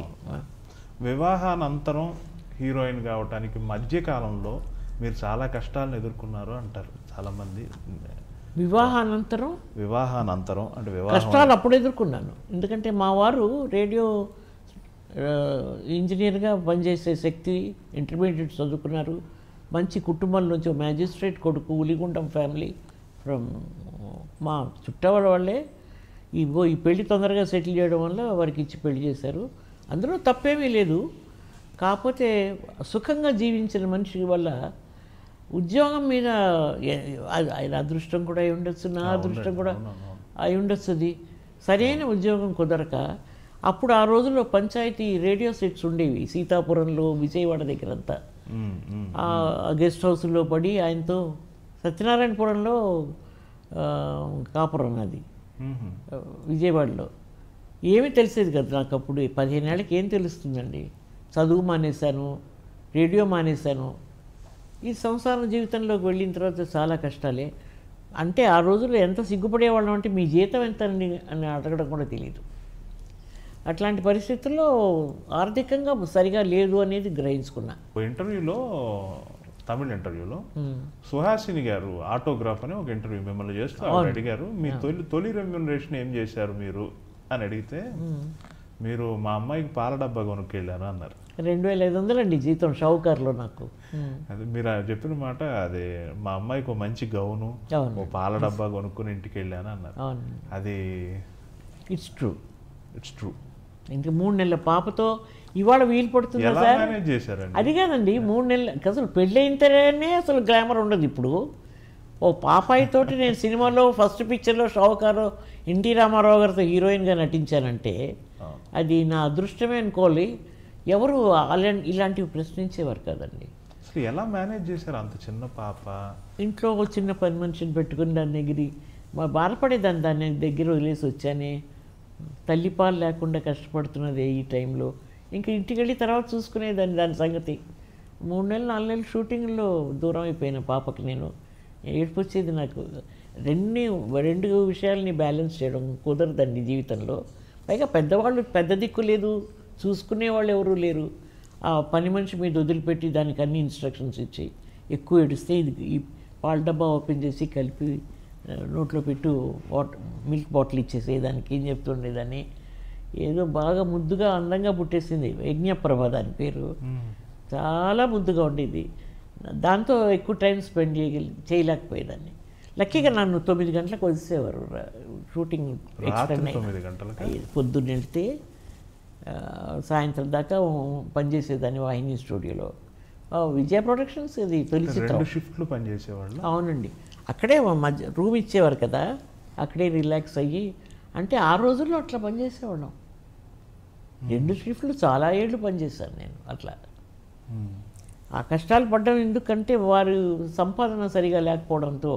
వివాహానంతరం హీరోయిన్ కావటానికి మధ్య కాలంలో మీరు చాలా కష్టాలను ఎదుర్కొన్నారు అంటారు చాలా మంది వివాహానంతరం వివాహానంతరం అంటే వివాహం కష్టాలు అప్పుడు ఎదుర్కొన్నాను ఎందుకంటే మా వారు రేడియో ఆ, ఇంజనీర్గా పనిచేసే శక్తి ఇంటర్మీడియట్ చదువుకున్నారు మంచి కుటుంబం నుంచి ఒక మ్యాజిస్ట్రేట్ కొడుకు ఉలిగుండం ఫ్యామిలీ ఫ్రమ్ మా చుట్టవాళ్ళ వాళ్ళే ఇగో ఈ పెళ్లి తొందరగా సెటిల్ చేయడం వల్ల వారికి ఇచ్చి పెళ్లి చేశారు అందులో తప్పేమీ లేదు కాకపోతే సుఖంగా జీవించిన మనిషి వల్ల ఉద్యోగం మీద ఏ- అది ఆయన అదృష్టం కూడా అయి ఉండొచ్చు నా అదృష్టం కూడా అయి ఉండొచ్చు అది సరైన ఉద్యోగం కుదరక అప్పుడు ఆ రోజుల్లో పంచాయతీ రేడియో సెట్స్ ఉండేవి సీతాపురంలో విజయవాడ దగ్గర అంతా మ్మ్, మ్మ్. ఆ గెస్ట్ హౌస్లో పడి ఆయనతో సత్యనారాయణపురంలో ఆ, కాపురం అది మ్మ్. ఆ, విజయవాడలో ఏమీ తెలిసేది కదా నాకు అప్పుడు పదిహేను ఏళ్ళకి ఏం తెలుస్తుందండి చదువు మానేశాను రేడియో మానేశాను ఈ సంసార జీవితంలోకి వెళ్ళిన తర్వాత చాలా కష్టాలే అంటే ఆ రోజుల్లో ఎంత సిగ్గుపడేవాళ్ళం అంటే మీ జీతం ఎంత అండి అని అడగడం కూడా తెలియదు అట్లాంటి పరిస్థితుల్లో ఆర్థికంగా సరిగా లేదు అనేది గ్రహించుకున్నా ఒక ఇంటర్వ్యూలో తమిళ ఇంటర్వ్యూలో సుహాసిని గారు ఆటోగ్రాఫ్ అని ఒక ఇంటర్వ్యూ మిమ్మల్ని చేస్తూ ఆవిడ అడిగారు మీ తొలి తొలి రెమ్యూనరేషన్ ఏం చేశారు మీరు అని అడిగితే మీరు మా అమ్మాయికి పాల డబ్బా కొనుక్కెళ్ళాను అన్నారు రెండు వేల ఐదు వందలండి జీతం షావుకారులో నాకు అది మీరు ఆ చెప్పిన మాట అదే మా అమ్మాయికి ఒక మంచి గౌను అవును ఓ పాల డబ్బా కొనుక్కుని ఇంటికి వెళ్ళాను అన్నారు అవును అది ఇట్స్ ట్రూ ఇట్స్ ట్రూ ఇంక మూడు నెలల పాపతో ఇవాళ వీలు పడుతుందా ఎలా సార్ మేనేజ్ చేశారండి అది కాదండి మూడు నెలలు అసలు పెళ్ళి అయితేనే అసలు గ్లామర్ ఉండదు ఇప్పుడు ఓ పాపాయితోటి నేను సినిమాలో ఫస్ట్ పిక్చర్లో షావుకారు ఎన్టీ రామారావు గారితో హీరోయిన్గా నటించానంటే అవును. అది నా అదృష్టమే అనుకోవాలి ఎవరు అలా ఇలాంటివి ప్రశ్నించేవారు కదండి అసలు ఎలా మేనేజ్ చేశారు అంత చిన్న పాప ఇంట్లో ఒక చిన్న పని మనిషిని పెట్టుకుని దాని దగ్గర మా బాధపడేదాన్ని దాన్ని దగ్గర వదిలేసి వచ్చానే తల్లిపాలు లేకుండా కష్టపడుతున్నది ఈ టైంలో ఇంకా ఇంటికి వెళ్ళి తర్వాత చూసుకునేదాన్ని దాని సంగతి మూడు నెలలు నాలుగు నెలలు షూటింగ్లో దూరం అయిపోయిన పాపకి నేను ఏడుపు వచ్చేది నాకు రెండు రెండు విషయాల్ని బ్యాలెన్స్ చేయడం కుదరదండి జీవితంలో పైగా పెద్దవాళ్ళు పెద్ద దిక్కు లేదు చూసుకునే వాళ్ళు ఎవరూ లేరు ఆ పని మనిషి మీద వదిలిపెట్టి దానికి అన్ని ఇన్స్ట్రక్షన్స్ ఇచ్చి ఎక్కువ ఏడిస్తే ఇది ఈ పాల డబ్బా ఓపెన్ చేసి కలిపి ఆ, నోట్లో పెట్టు వాటర్ మిల్క్ బాటిల్ ఇచ్చేసి దానికి ఏం చెప్తుండేదాన్ని ఏదో బాగా ముద్దుగా అందంగా పుట్టేసింది యజ్ఞప్రభ దాని పేరు చాలా ముద్దుగా ఉండేది దాంతో ఎక్కువ టైం స్పెండ్ చేయగలి చేయలేకపోయేదాన్ని లక్కీగా నన్ను తొమ్మిది గంటలకు వదిలేవారు రా- షూటింగ్ రాత్రి ఎక్స్టెండ్ అయ్యి- తొమ్మిది గంటలకి అయ్యేది. పొద్దున్న వెళ్తే ఆ, సాయంత్రం దాకా పనిచేసేదాన్ని వాహిని స్టూడియోలో ఆ, విజయ ప్రొడక్షన్స్ ఇది తొలి చిత్రం రెండు షిఫ్ట్లు పనిచేసేవాళ్ళు అవునండి అక్కడే మా మధ్య రూమ్ ఇచ్చేవారు కదా అక్కడే రిలాక్స్ అయ్యి అంటే ఆ రోజుల్లో అట్లా పనిచేసేవాళ్ళం రెండు షిఫ్ట్లు చాలా ఏళ్ళు పనిచేశాను నేను అట్లా మ్మ్. ఆ కష్టాలు పడ్డం ఎందుకంటే వారు సంపాదన సరిగా లేకపోవడంతో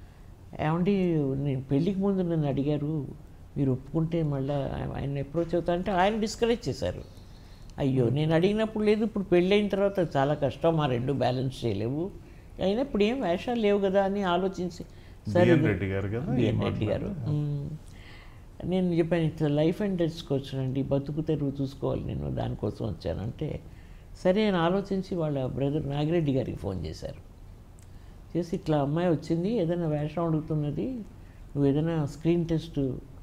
ఏమండి నేను పెళ్ళికి ముందు నన్ను అడిగారు మీరు ఒప్పుకుంటే మళ్ళీ ఆయన అప్రోచ్ అవుతా అంటే ఆయన డిస్కరేజ్ చేశారు అయ్యో నేను అడిగినప్పుడు లేదు ఇప్పుడు పెళ్ళైన తర్వాత చాలా కష్టం మా రెండు బ్యాలెన్స్ చేయలేవు అయినా ఇప్పుడు ఏం వేషాలు లేవు కదా అని ఆలోచించి బిఎన్ రెడ్డి గారు కదా ఈ బిఎన్ రెడ్డి గారు మ్మ్. నేను చెప్పాను ఇట్లా లైఫ్ అండ్ డెత్స్కి వచ్చానండి బతుకు తెరువు చూసుకోవాలి నేను దానికోసం వచ్చానంటే సరే అని ఆలోచించి వాళ్ళ బ్రదర్ నాగిరెడ్డి గారికి ఫోన్ చేశారు చేసి ఇట్లా అమ్మాయి వచ్చింది ఏదైనా వేషం అడుగుతున్నది నువ్వు ఏదైనా స్క్రీన్ టెస్ట్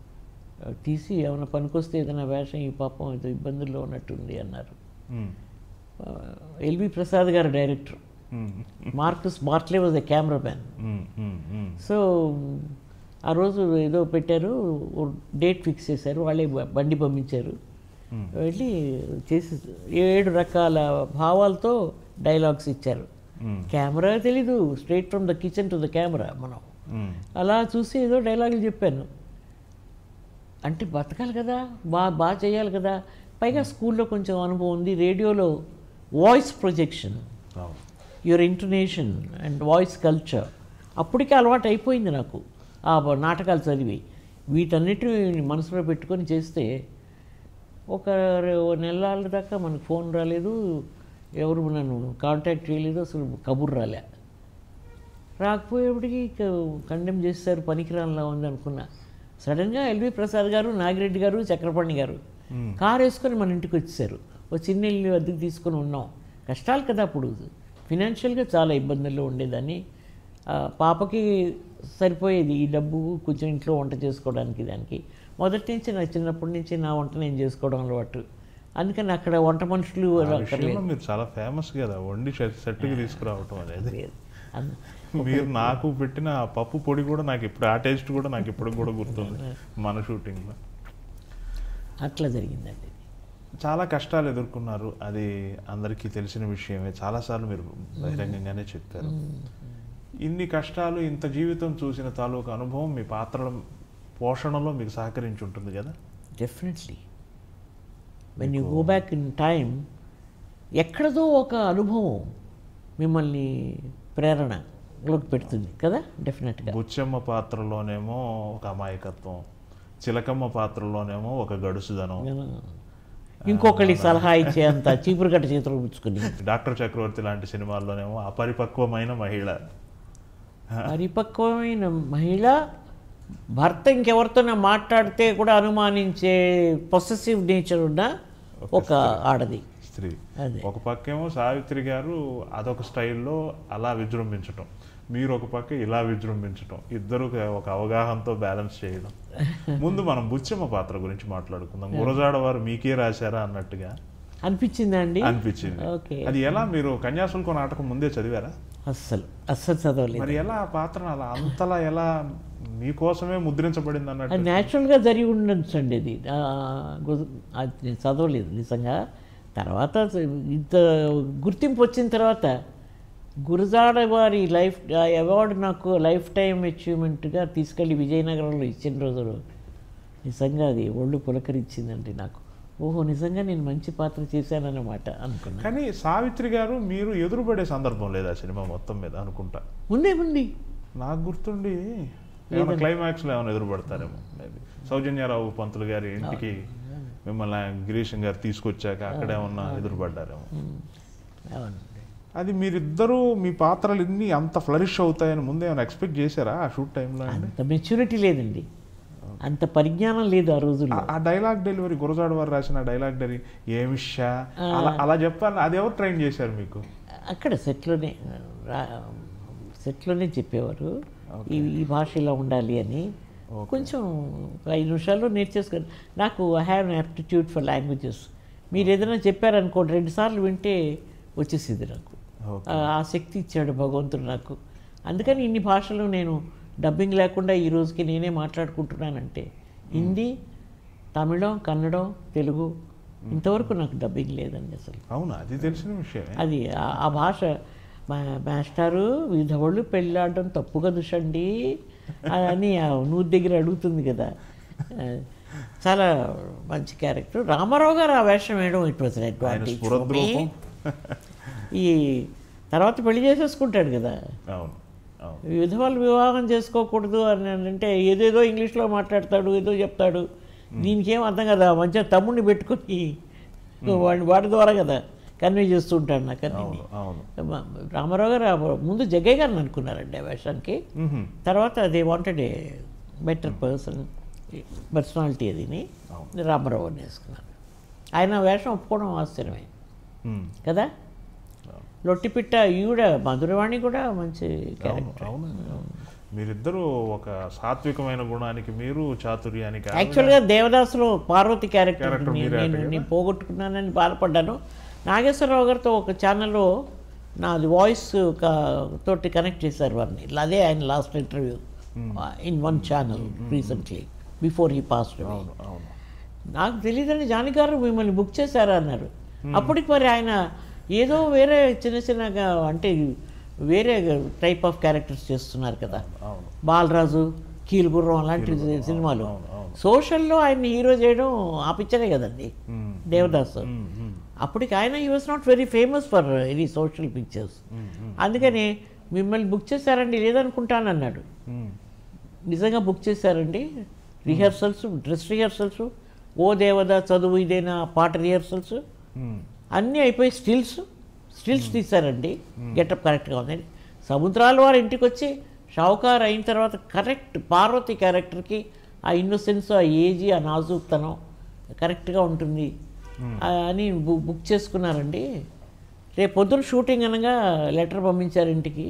ఆ, తీసి ఏమైనా పనికొస్తే ఏదైనా వేషం ఈ పాపం ఏదో ఇబ్బందుల్లో ఉన్నట్టుంది అన్నారు మ్మ్. ఆ, ఎల్వి ప్రసాద్ గారు డైరెక్టర్ మ్మ్. Marcus Bartley was a cameraman మ్మ్. మ్మ్. మ్మ్. సో ఆ రోజు ఏదో పెట్టారు ఓ డేట్ ఫిక్స్ చేశారు వాళ్ళే బ- బండి పంపించారు మ్మ్. వెళ్ళి చేసి ఏడు రకాల భావాలతో డైలాగ్స్ ఇచ్చారు మ్మ్. కెమెరా తెలీదు straight from the kitchen to the camera మనం మ్మ్. అలా చూసి ఏదో డైలాగులు చెప్పాను అంటే బతకాలి కదా బాగా బాగా చేయాలి కదా పైగా స్కూల్లో కొంచెం అనుభవం ఉంది రేడియోలో వాయిస్ ప్రొజెక్షన్ అవును. Your intonation and voice culture అప్పటికే అలవాటు అయిపోయింది నాకు ఆ బ- నాటకాలు చదివి వీటన్నిటిని మనసులో పెట్టుకొని చేస్తే ఒక రె- ఓ నెలల దాకా మనకు ఫోన్ రాలేదు ఎవరు నన్ను కాంటాక్ట్ చేయలేదు అసలు కబుర్ రాలే రాకపోయేప్పటికి ఇక కండెమ్ చేస్తారు పనికిరానిలా ఉంది అనుకున్నా సడన్గా ఎల్వి ప్రసాద్ గారు నాగిరెడ్డి గారు చక్రపాణి గారు మ్మ్. కారు వేసుకొని మన ఇంటికి వచ్చేసారు ఓ చిన్న ఇల్లు అద్దెకు తీసుకొని ఉన్నాం కష్టాలు కదా అప్పుడు ఫినాన్షియల్గా చాలా ఇబ్బందుల్లో ఉండేదాన్ని ఆ, పాపకి సరిపోయేది ఈ డబ్బు కొంచెం ఇంట్లో వంట చేసుకోవడానికి దానికి మొదటి నుంచి నా చిన్నప్పటి నుంచి నా వంట నేను చేసుకోవడం అలవాటు అందుకని అక్కడ వంట మనుషులు ఆ అక్కర్లేదు విషయంలో మీరు చాలా ఫేమస్ కదా వండి సెట్ సెట్కి తీసుకురావటం అనేది అన్- మీరు నాకు పెట్టిన ఆ పప్పు పొడి కూడా నాకు ఇప్పుడు ఆ టేస్ట్ కూడా నాకు ఇప్పుడు కూడా గుర్తుంది మన షూటింగ్లో అట్లా జరిగిందండి చాలా కష్టాలు ఎదుర్కొన్నారు అది అందరికీ తెలిసిన విషయమే చాలాసార్లు మీరు బహిరంగంగానే చెప్పారు ఇన్ని కష్టాలు ఇంత జీవితం చూసిన తాలూకు అనుభవం మీ పాత్రల పోషణలో మీకు సహకరించి ఉంటుంది కదా definitely when you go back in time ఎక్కడదో ఒక అనుభవం మిమ్మల్ని ప్రేరణలోకి పెడుతుంది కదా డెఫినెట్గా బుచ్చమ్మ పాత్రలోనేమో ఒక అమాయకత్వం చిలకమ్మ పాత్రలోనేమో ఒక గడుసుదనం ఇంకొకళ్ళకి సలహా ఇచ్చే అంత చీపురు గట్ట చేతులు పుచ్చుకుని డాక్టర్ చక్రవర్తి లాంటి సినిమాల్లోనేమో అపరిపక్వమైన మహిళ పరిపక్వమైన మహిళ భర్త ఇంకెవరితోనే మాట్లాడితే కూడా అనుమానించే పొసెసివ్ నేచర్ ఉన్న ఒక ఆడది స్త్రీ అదే ఒక పక్కేమో సావిత్రి గారు అదొక స్టైల్లో అలా విజృంభించటం మీరు ఒక పక్క ఇలా విజృంభించటం ఇద్దరు ఒక అవగాహనతో బ్యాలెన్స్ చేయడం ముందు మనం బుచ్చమ్మ పాత్ర గురించి మాట్లాడుకుందాం గురజాడ వారు మీకే రాశారా అన్నట్టుగా అనిపించిందా అండి అనిపించింది ఓకే అది ఎలా మీరు కన్యాశుల్కం నాటకం ముందే చదివారా అస్సలు అస్సలు చదవలేదు మరి ఎలా ఆ పాత్రను అలా అంతలా ఎలా మీకోసమే ముద్రించబడింది అది అన్నట్టు న్యాచురల్గా జరిగి ఉండొచ్చండి ఇది ఆ, గు- అది నేను చదవలేదు నిజంగా తర్వాత ఇంత గుర్తింపు వచ్చిన తర్వాత గురజాడ వారి లైఫ్ ఆ అవార్డు నాకు లైఫ్ టైం అచీవ్మెంట్గా తీసుకెళ్ళి విజయనగరంలో ఇచ్చిన రోజులు నిజంగా అది ఒళ్ళు పులకరించిందండి నాకు ఓహో నిజంగా నేను మంచి పాత్ర చేశానన్నమాట అనుకున్నాను కానీ సావిత్రి గారు మీరు ఎదురుపడే సందర్భం లేదా సినిమా మొత్తం మీద అనుకుంటా ఉంది ఉంది నాకు గుర్తుండి ఏమైనా క్లైమాక్స్ లో ఏమైనా ఎదురుపడతారేమో మేబీ సౌజన్యారావు పంతులు గారి ఇంటికి మిమ్మల్ని గిరీశం గారు తీసుకొచ్చాక అక్కడ ఏమన్నా ఎదురుపడ్డారేమో అవునండి అది మీరిద్దరూ మీ పాత్రలు ఇన్ని అంత ఫ్లరిష్ అవుతాయని ముందే ఏమైనా ఎక్స్పెక్ట్ చేశారా ఆ షూట్ టైంలో అండి అంత మెచ్యూరిటీ లేదండి అంత పరిజ్ఞానం లేదు ఆ రోజుల్లో ఆ- ఆ డైలాగ్ డెలివరీ గురజాడ వారు రాసిన డైలాగ్ డెలివరీ ఏమిషా అలా అలా చెప్పాలి అది ఎవరు ట్రైన్ చేశారు మీకు అక్కడ సెట్లోనే రా సెట్లోనే చెప్పేవారు ఈ ఈ భాష ఇలా ఉండాలి అని కొంచెం ఒక ఐదు నిమిషాల్లో నేర్చేసుకొని నాకు I have aptitude for languages మీరు ఏదైనా చెప్పారనుకోండి రెండు సార్లు వింటే వచ్చేసింది నాకు ఓకే. ఆ ఆ శక్తి ఇచ్చాడు భగవంతుడు నాకు అందుకని ఇన్ని భాషలు నేను డబ్బింగ్ లేకుండా ఈ రోజుకి నేనే మాట్లాడుకుంటున్నానంటే హిందీ తమిళం కన్నడం తెలుగు ఇంతవరకు నాకు డబ్బింగ్ లేదండి అసలు అవునా అది తెలిసిన విషయమే అది ఆ- ఆ భాష మా మాస్టారు విధవళ్ళు పెళ్ళాడడం తప్పు కదుషండి అని ఆ నూరు దగ్గర అడుగుతుంది కదా ఆ, చాలా మంచి క్యారెక్టర్ రామారావు గారు ఆ వేషం వేయడం ఇట్ వాజ్ ఆయన అడ్వాంటేజ్ స్ఫురద్రూపం ఈ తర్వాత పెళ్లి చేసేసుకుంటాడు కదా అవును అవును విధవాళ్ళు వివాహం చేసుకోకూడదు అని అంటే ఏదేదో ఇంగ్లీష్లో మాట్లాడతాడు ఏదో చెప్తాడు దీనికి ఏం అర్థం కదా మంచిగా తమ్ముడిని పెట్టుకొని వాడి వాడి ద్వారా కదా కన్వే చేస్తూ ఉంటాడు నాకు అన్ని అవును అవును మా- రామారావు గారు ఆ ముందు జగ్గయ్య గారిని అనుకున్నారండి ఆ వేషానికి మ్హూ. తర్వాత they wanted a better person personality అదిని రామారావు అని వేసుకున్నారు ఆయన వేషం ఒప్పుకోవడం ఆశ్చర్యమే మ్. కదా లొట్టిపిట్ట ఈవిడ మధురవాణి కూడా మంచి అవును క్యారెక్టర్ అవును మీరిద్దరూ ఒక సాత్వికమైన గుణానికి మీరు చాతుర్యానికి ఆవిడ. యాక్చువల్గా దేవదాసులో పార్వతి క్యారెక్టర్ Character నేను మీరే నేను అట నేను పోగొట్టుకున్నానని బాధపడ్డాను నాగేశ్వరరావు గారితో ఒక ఛానల్లో నాది వాయిస్ తోటి కనెక్ట్ చేశారు వారిని అదే ఆయన last interview in one channel recently before he passed అవును అవును నాకు తెలియదని జాని గారు మిమ్మల్ని బుక్ చేశారా అన్నారు అప్పటికి మరి ఆయన ఏదో వేరే చిన్న చిన్నగా అంటే వేరే టైప్ ఆఫ్ క్యారెక్టర్స్ చేస్తున్నారు కదా అవును బాలరాజు కీలుగుర్రం అలాంటి సినిమాలు అవును అవును సోషల్లో ఆయన హీరో చేయడం ఆ పిక్చరే కదండి మ్. దేవదాస్ మ్, మ్, అప్పటికి ఆయన he was not very famous for any social pictures మ్, మ్, అందుకని మిమ్మల్ని బుక్ చేశారండి లేదనుకుంటానన్నాడు మ్. నిజంగా బుక్ చేశారండి రిహర్సల్స్ డ్రెస్ రిహర్సల్స్ ఓ దేవదా చదువు ఇదేనా పాట రిహర్సల్స్ మ్. అన్నీ అయిపోయి స్టిల్స్ స్టిల్స్ తీశారండి గెటప్ కరెక్ట్గా ఉందని సముద్రాల వారి ఇంటికి వచ్చి షావుకార్ అయిన తర్వాత కరెక్ట్ పార్వతి క్యారెక్టర్కి ఆ ఇన్నోసెన్స్ ఆ ఏజీ ఆ నాజూక్తనం కరెక్ట్గా ఉంటుంది ఆ, అని బు- బుక్ చేసుకున్నారండి రేపు పొద్దున షూటింగ్ అనగా లెటర్ పంపించారు ఇంటికి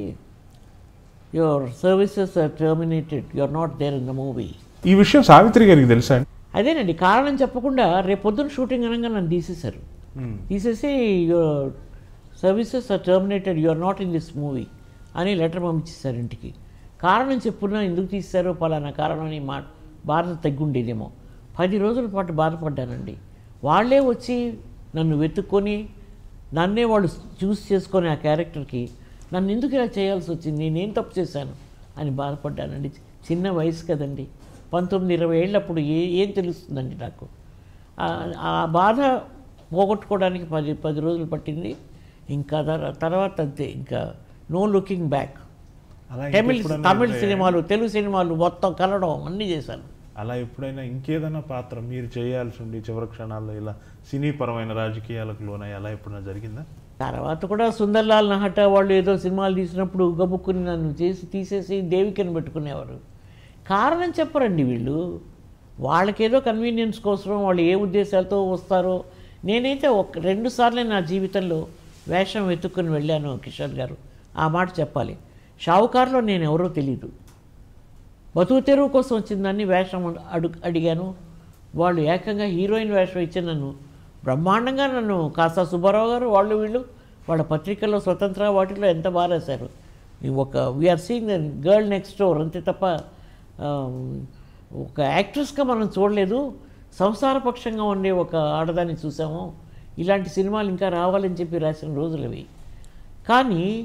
your services are terminated you are not there in the movie ఈ విషయం సావిత్రి గారికి తెలుసా అండి అదేనండి కారణం చెప్పకుండా రేపు పొద్దున షూటింగ్ అనగా నన్ను తీసేశారు మ్. తీసేసి your services are terminated you are not in this movie అని లెటర్ పంపించేశారు ఇంటికి కారణం చెప్పున్నా ఎందుకు తీశారో పలానా కారణం అని మా బాధ తగ్గుండేదేమో పది రోజుల పాటు బాధపడ్డానండి వాళ్ళే వచ్చి నన్ను వెతుక్కొని నన్నే వాళ్ళు చూస్ చేసుకొని ఆ క్యారెక్టర్కి నన్ను ఎందుకు ఇలా చేయాల్సి వచ్చింది నేనేం తప్పు చేశాను అని బాధపడ్డానండి చిన్న వయసు కదండి పంతొమ్మిది ఇరవై ఏళ్ళప్పుడు ఏ ఏం తెలుస్తుందండి నాకు ఆ- ఆ బాధ పోగొట్టుకోవడానికి పది పది రోజులు పట్టింది ఇంకా తర- తర్వాత అంతే ఇంకా నో లుకింగ్ బ్యాక్ అలా తమిళ్ ఇంకెప్పుడన్నా తమిళ అంటే- సినిమాలు తెలుగు సినిమాలు మొత్తం కలడం అన్నీ చేశాను అలా ఎప్పుడైనా ఇంకేదైనా పాత్ర మీరు చేయాల్సి ఉండి చివరి క్షణాల్లో ఇలా సినీపరమైన రాజకీయాలకు లోనై అలా ఎప్పుడైనా జరిగిందా తర్వాత కూడా సుందర్లాల్ నహట వాళ్ళు ఏదో సినిమాలు తీసినప్పుడు గబుక్కుని నన్ను చేసి తీసేసి దేవికని పెట్టుకునేవారు కారణం చెప్పరండి వీళ్ళు వాళ్ళకేదో కన్వీనియన్స్ కోసం వాళ్ళు ఏ ఉద్దేశాలతో వస్తారో నేనైతే ఒక రెండు సార్లే నా జీవితంలో వేషం వెతుక్కుని వెళ్ళాను కిషోర్ గారు ఆ మాట చెప్పాలి షావుకారులో నేను ఎవరో తెలీదు బతుకు తెరువు కోసం వచ్చిందని వేషం అడుగు అడిగాను వాళ్ళు ఏకంగా హీరోయిన్ వేషం ఇచ్చి నన్ను బ్రహ్మాండంగా నన్ను కాసా సుబ్బారావు గారు వాళ్ళు వీళ్ళు వాళ్ళ పత్రికల్లో స్వతంత్ర వాటిలో ఎంత బాగా రాశారు ఈ ఒక we are seeing the girl next door అంతే తప్ప ఆ, ఒక యాక్ట్రెస్గా మనం చూడలేదు సంసారపక్షంగా ఉండే ఒక ఆడదాన్ని చూసాము ఇలాంటి సినిమాలు ఇంకా రావాలని చెప్పి రాసిన రోజులు అవి కానీ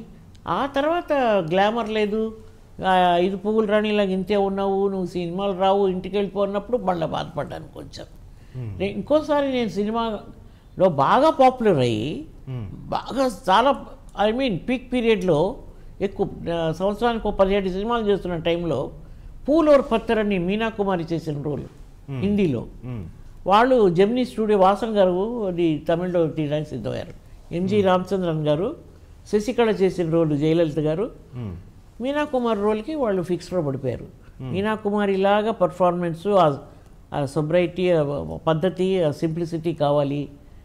ఆ తర్వాత గ్లామర్ లేదు ఆ, ఐదు పువ్వులు రాణిలాగా ఇంతే ఉన్నావు నువ్వు సినిమాలు రావు ఇంటికి వెళ్ళిపోన్నప్పుడు మళ్ళీ బాధపడ్డాను కొంచెం నే- ఇంకోసారి నేను సినిమాలో బాగా పాపులర్ అయ్యి బాగా చాలా ఐ మీన్ పీక్ పీరియడ్లో ఎక్కువ ఆ, సంవత్సరానికి ఒక పదిహేడు సినిమాలు చేస్తున్న టైంలో పూలోర్ పత్తర్ అని మీనా కుమారి చేసిన రోల్ హిందీలో మ్మ్. వాళ్ళు జెమినీ స్టూడియో వాసన్ గారు అది తమిళ్లో తీయడానికి సిద్ధమయ్యారు ఎంజి రామచంద్రన్ గారు శశికళ చేసిన రోలు జయలలిత గారు మ్మ్. మీనా కుమార్ రోల్కి వాళ్ళు ఫిక్స్డ్లో పడిపోయారు మీనా కుమార్ ఇలాగా పర్ఫార్మెన్స్ ఆ సొబ్రైటీ పద్ధతి ఆ సింప్లిసిటీ కావాలి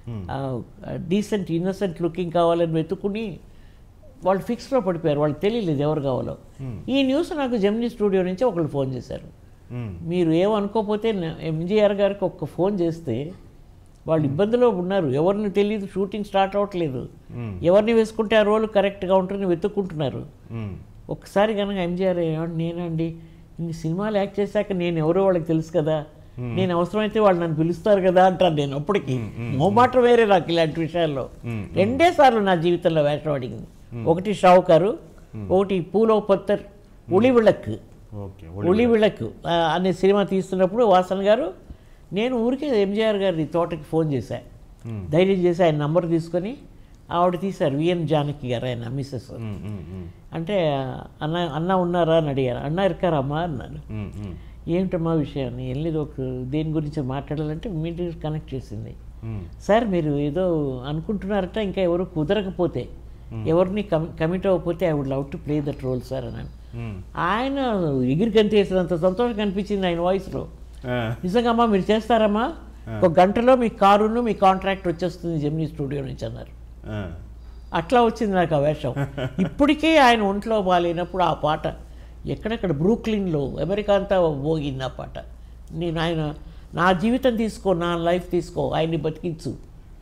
డీసెంట్ ఇన్నసెంట్ లుకింగ్ కావాలని వెతుకుని వాళ్ళు ఫిక్స్లో పడిపోయారు వాళ్ళకి తెలియలేదు ఎవరు కావాలో ఈ న్యూస్ నాకు జెమినీ స్టూడియో నుంచి ఒకళ్ళు ఫోన్ చేశారు మ్మ్. మీరు ఏమనుకోకపోతే నా- ఎంజీఆర్ గారికి ఒక్క ఫోన్ చేస్తే వాళ్ళు ఇబ్బందిలో ఉన్నారు ఎవరిని తెలియదు షూటింగ్ స్టార్ట్ అవ్వట్లేదు మ్మ్. ఎవరిని వేసుకుంటే ఆ రోల్ కరెక్ట్గా ఉంటుందని వెతుక్కుంటున్నారు మ్మ్. ఒకసారి కనుక ఎంజీఆర్ ఏమంటే నేనండి ఇన్ని సినిమాలు యాక్ట్ చేశాక నేను ఎవరో వాళ్ళకి తెలుసు కదా నేను అవసరమైతే వాళ్ళు నన్ను పిలుస్తారు కదా అంటాను నేను అప్పటికి మొమాట వేరే నాకు ఇలాంటి విషయాల్లో మ్మ్. రెండే సార్లు నా జీవితంలో వేషం అడిగింది ఒకటి షావుకారు ఒకటి పూలో పత్తర్ ఉలి విళక్ ఓకే ఉలి విళక్ ఆ, అనే సినిమా తీస్తున్నప్పుడు వాసన్ గారు నేను ఊరికే ఎంజీఆర్ గారి తోటకి ఫోన్ చేశా మ్మ్. ధైర్యం చేసి ఆయన నంబర్ తీసుకొని ఆవిడ తీశారు విఎన్ జానకి గారు ఆయన మిస్సెస్ మ్మ్. మ్మ్. మ్మ్. అంటే అన్న అన్న ఉన్నారా అని అడిగారు అన్న ఇరుకారమ్మా అన్నాను మ్మ్. మ్మ్. ఏమిటమ్మా విషయాన్ని వెళ్ళేది ఒక దేని గురించి మాట్లాడాలంటే మీటింగ్ కనెక్ట్ చేసింది మ్మ్. సార్ మీరు ఏదో అనుకుంటున్నారట ఇంకా ఎవరు కుదరకపోతే ఎవరిని కమి కమిట్ అవ్వకపోతే I would love to play that role sir అన్నాను మ్మ్. ఆయన ఎగిరి గంతేసినంత సంతోషం కనిపించింది ఆయన వాయిస్లో ఆ. నిజంగా అమ్మా మీరు చేస్తారమ్మా ఒక గంటలో మీ కారును మీ కాంట్రాక్ట్ వచ్చేస్తుంది జెమినీ స్టూడియో నుంచి అన్నారు ఆ. అట్లా వచ్చింది నాకు ఆ వేషం ఇప్పటికే ఆయన ఒంట్లో బాగాలేనప్పుడు ఆ పాట ఎక్కడెక్కడ బ్రూక్లిన్లో అమెరికా అంతా మోగింది ఆ పాట నేను ఆయన నా జీవితం తీసుకో నా లైఫ్ తీసుకో ఆయన్ని బతికించు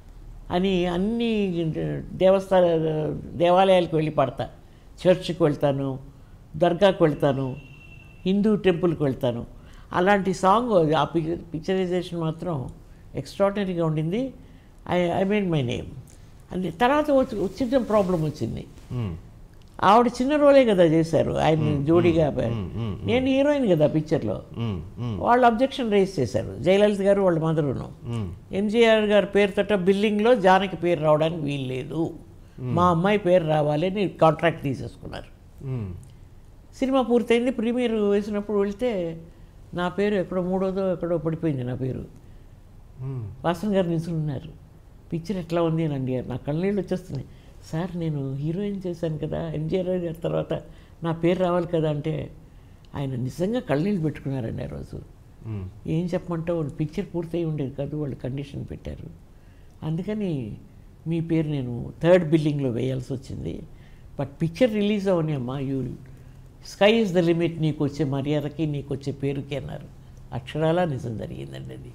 అని అన్ని దేవస్థాన దేవాలయాలకు వెళ్ళి పడతా చర్చ్కి వెళ్తాను దర్గాకు వెళ్తాను హిందూ టెంపుల్కి వెళ్తాను అలాంటి సాంగ్ ఆ పిక్చర్ పిక్చరైజేషన్ మాత్రం ఎక్స్ట్రాడినరీగా ఉండింది I I made my name అని తర్వాత వచ్చి- వచ్చిన ప్రాబ్లం వచ్చింది మ్మ్. ఆవిడ చిన్న రోలే కదా చేశారు ఆయన జోడీగా మ్మ్. నేను హీరోయిన్ కదా పిక్చర్లో మ్మ్. మ్మ్. వాళ్ళు అబ్జెక్షన్ రేస్ చేశారు జయలలిత గారు వాళ్ళ మదరును మ్మ్. ఎంజీఆర్ గారి పేరుతోట బిల్డింగ్లో జానకి పేరు రావడానికి వీలు లేదు మా అమ్మాయి పేరు రావాలి అని కాంట్రాక్ట్ తీసేసుకున్నారు మ్మ్. సినిమా పూర్తయింది ప్రీమియర్ వేసినప్పుడు వెళ్తే నా పేరు ఎక్కడో మూడోదో ఎక్కడో పడిపోయింది నా పేరు మ్మ్. వాసన్ గారు నిల్చున్నారు పిక్చర్ ఎట్లా ఉంది అని అడిగారు నా కళ్ళనీళ్ళు వచ్చేస్తున్నాయి సార్ నేను హీరోయిన్ చేశాను కదా ఎంజీఆర్ గారి తర్వాత నా పేరు రావాలి కదా అంటే ఆయన నిజంగా కళ్ళనీళ్ళు పెట్టుకున్నారండి ఆ రోజు మ్మ్. ఏం చెప్పమంటావు పిక్చర్ పూర్తయి ఉండేది కాదు వాళ్ళు కండిషన్ పెట్టారు అందుకని మీ పేరు నేను థర్డ్ బిల్డింగ్లో వేయాల్సి వచ్చింది బట్ పిక్చర్ రిలీజ్ అవని అమ్మా you sky is the limit నీకు వచ్చే మర్యాదకి నీకు వచ్చే పేరుకి అన్నారు అక్షరాలా నిజం జరిగిందండి అది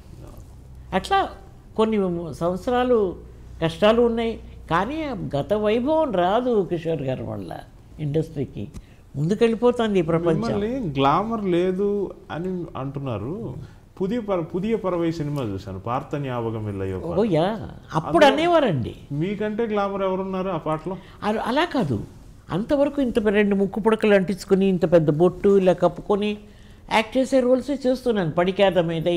అట్లా కొన్ని సంవత్సరాలు కష్టాలు ఉన్నాయి కానీ ఆ గత వైభవం రాదు కిషోర్ గారి వల్ల ఇండస్ట్రీకి ముందుకెళ్ళిపోతుంది ఈ ప్రపంచం మిమ్మల్ని గ్లామర్ లేదు అని అంటున్నారు పుదియ పర పుదియ పరవై సినిమా చూశాను పార్థ జ్ఞాపకం వెళ్ళయ్యో ఓయా అప్పుడు అనేవారండి మీకంటే గ్లామర్ ఎవరున్నారు ఆ పాటలో అలా- అలా కాదు అంతవరకు ఇంత పె- రెండు ముక్కు పుడకలు అంటించుకొని ఇంత పెద్ద బొట్టు ఇలా కప్పుకొని యాక్ట్ చేసే రోల్సే చేస్తున్నాను పడికేద మీదై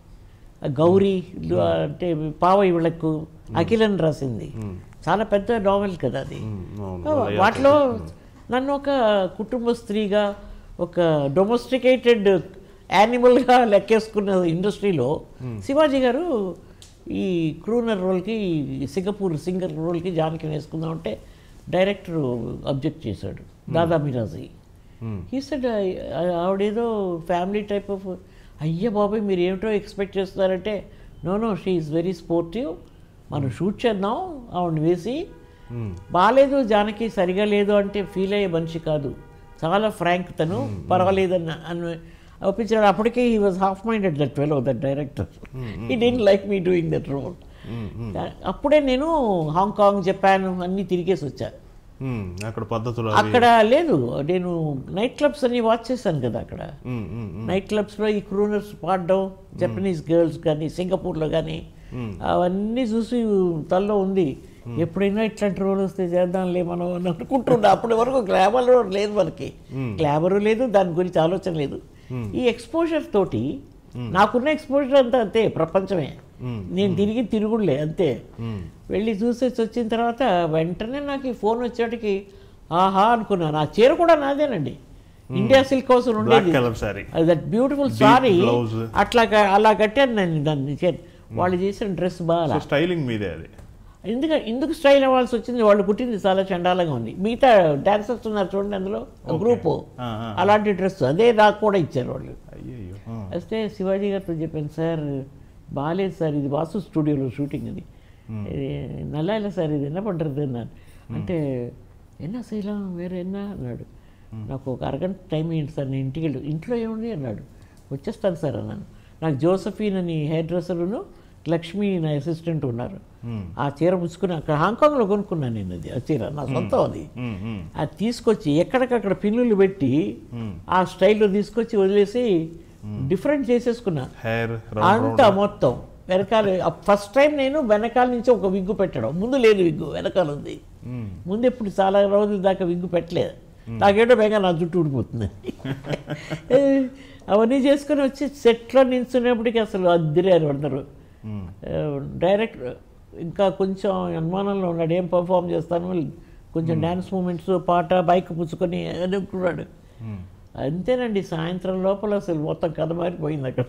గౌరీ లు- అంటే పావై విளக்கு అఖిలన్ రాసింది చాలా పెద్ద నావెల్ కదా అది మ్మ్. అవును. వాటిలో నన్ను ఒక కుటుంబ స్త్రీగా ఒక డొమెస్టికేటెడ్ యానిమల్గా లెక్కేసుకున్న ఇండస్ట్రీలో శివాజీ గారు ఈ క్రూనర్ రోల్కి సింగపూర్ సింగర్ రోల్కి జానకి వేసుకుందామంటే డైరెక్టర్ అబ్జెక్ట్ చేశాడు దాదా మిరాజీ మ్మ్. ఈ సెడ్ ఆవిడేదో ఫ్యామిలీ టైప్ ఆఫ్ అయ్య బాబాయ్ మీరు ఏమిటో ఎక్స్పెక్ట్ చేస్తున్నారంటే no no she is very sportive మనం షూట్ చేద్దాం ఆవిడని వేసి మ్మ్. బాగాలేదు జానకి సరిగా లేదు అంటే ఫీల్ అయ్యే మనిషి కాదు చాలా ఫ్రాంక్ తను పర్వాలేదన్న అని ఒప్పించాడు అప్పటికే he was half minded that well that director he didn't like me doing that role మ్మ్. అప్పుడే నేను హాంకాంగ్ జపాన్ అన్నీ తిరిగేసి వచ్చా మ్మ్. అక్కడ పద్ధతులు అవి అక్కడ లేదు నేను నైట్ క్లబ్స్ అన్ని వాచ్ చేశాను కదా అక్కడ మ్మ్. మ్మ్. మ్మ్. నైట్ క్లబ్స్లో ఈ క్రూనర్స్ పాడడం జపనీస్ గర్ల్స్ కానీ సింగపూర్లో కానీ అవన్నీ చూసి తల్లో ఉంది ఎప్పుడైనా ఇట్లాంటి రోల్ వస్తే చేద్దాంలే మనం అని అనుకుంటున్నా అప్పటి వరకు గ్లామర్ రోల్ లేదు మనకి గ్లామర్ లేదు దాని గురించి ఆలోచన లేదు ఈ ఎక్స్పోజర్ తోటి నాకున్న ఎక్స్పోజర్ అంతా అంతే ప్రపంచమే నేను తిరిగి తిరుగులే అంతే వెళ్ళి చూసేసి వచ్చిన తర్వాత వెంటనే నాకు ఈ ఫోన్ వచ్చేటికి ఆహా అనుకున్నాను ఆ చీర కూడా నాదేనండి ఇండియా సిల్క్ హౌస్ బ్లాక్ ఉండేది colour sari that beautiful sari blouse. అట్లా క- అలా కట్టాను నేను దాన్ని చే- వాళ్ళు చేసిన డ్రెస్ బాగా సో స్టైలింగ్ మీదే అది ఎందుకంటే ఎందుకు స్టైల్ అవ్వాల్సి వచ్చింది వాళ్ళు కుట్టింది చాలా చండాలంగా ఉంది మిగతా డాన్సర్స్ ఉన్నారు చూడండి అందులో గ్రూపు ఆ, ఆ. అలాంటి డ్రెస్ అదే నాకు కూడా ఇచ్చారు వాళ్ళు అయ్యయ్యో ఆ. వస్తే శివాజీ గారితో చెప్పాను సార్ బాగాలేదు సార్ ఇది వాసు స్టూడియోలో షూటింగ్ ఇది ఇది நல்லா இல்லை సార్ ఇది என்ன பண்ணுறது అన్నాను అంటే ఎన్న శైలం వేరే ఎన్న అన్నాడు నాకు ఒక అరగంట టైం ఏంటి సార్ నేను ఇంటికి వెళ్ళి ఇంట్లో ఏముంది అన్నాడు వచ్చేస్తాను సార్ అన్నాను నాకు జోసఫీన్ అని హెయిర్ డ్రెస్సరును లక్ష్మి నా అసిస్టెంట్ ఉన్నారు ఆ చీర పుచ్చుకుని అక్కడ హాంకాంగ్లో కొనుక్కున్నాను నేను అది ఆ చీర నా సొంతం అది ఉమ్, ఉమ్. అది తీసుకొచ్చి ఎక్కడికక్కడ పిన్నులు పెట్టి ఆ స్టైల్లో తీసుకొచ్చి వదిలేసి డిఫరెంట్ చేసేసుకున్నా హెయిర్ అంతా మొత్తం వెనకాల ఫస్ట్ టైం నేను వెనకాల నుంచి ఒక విగ్గు పెట్టడం ముందు లేదు విగ్గు వెనకాల ఉంది ముందు ఎప్పుడు చాలా రోజుల దాకా విగ్గు పెట్టలేదు నాకేటో బేగా నా జుట్టు ఊడిపోతుంది అవన్నీ చేసుకొని వచ్చి సెట్లో నిల్చునేప్పటికీ అసలు అద్దిరారు అందరూ డైరెక్ట్ ఇంకా కొంచెం అనుమానంలో ఉన్నాడు ఏం పర్ఫామ్ చేస్తాను కొంచెం డ్యాన్స్ మూమెంట్స్ పాట బైక్ పుచ్చుకొని అనుకున్నాడు అంతేనండి సాయంత్రం లోపల అసలు మొత్తం కథ మారిపోయింది అక్కడ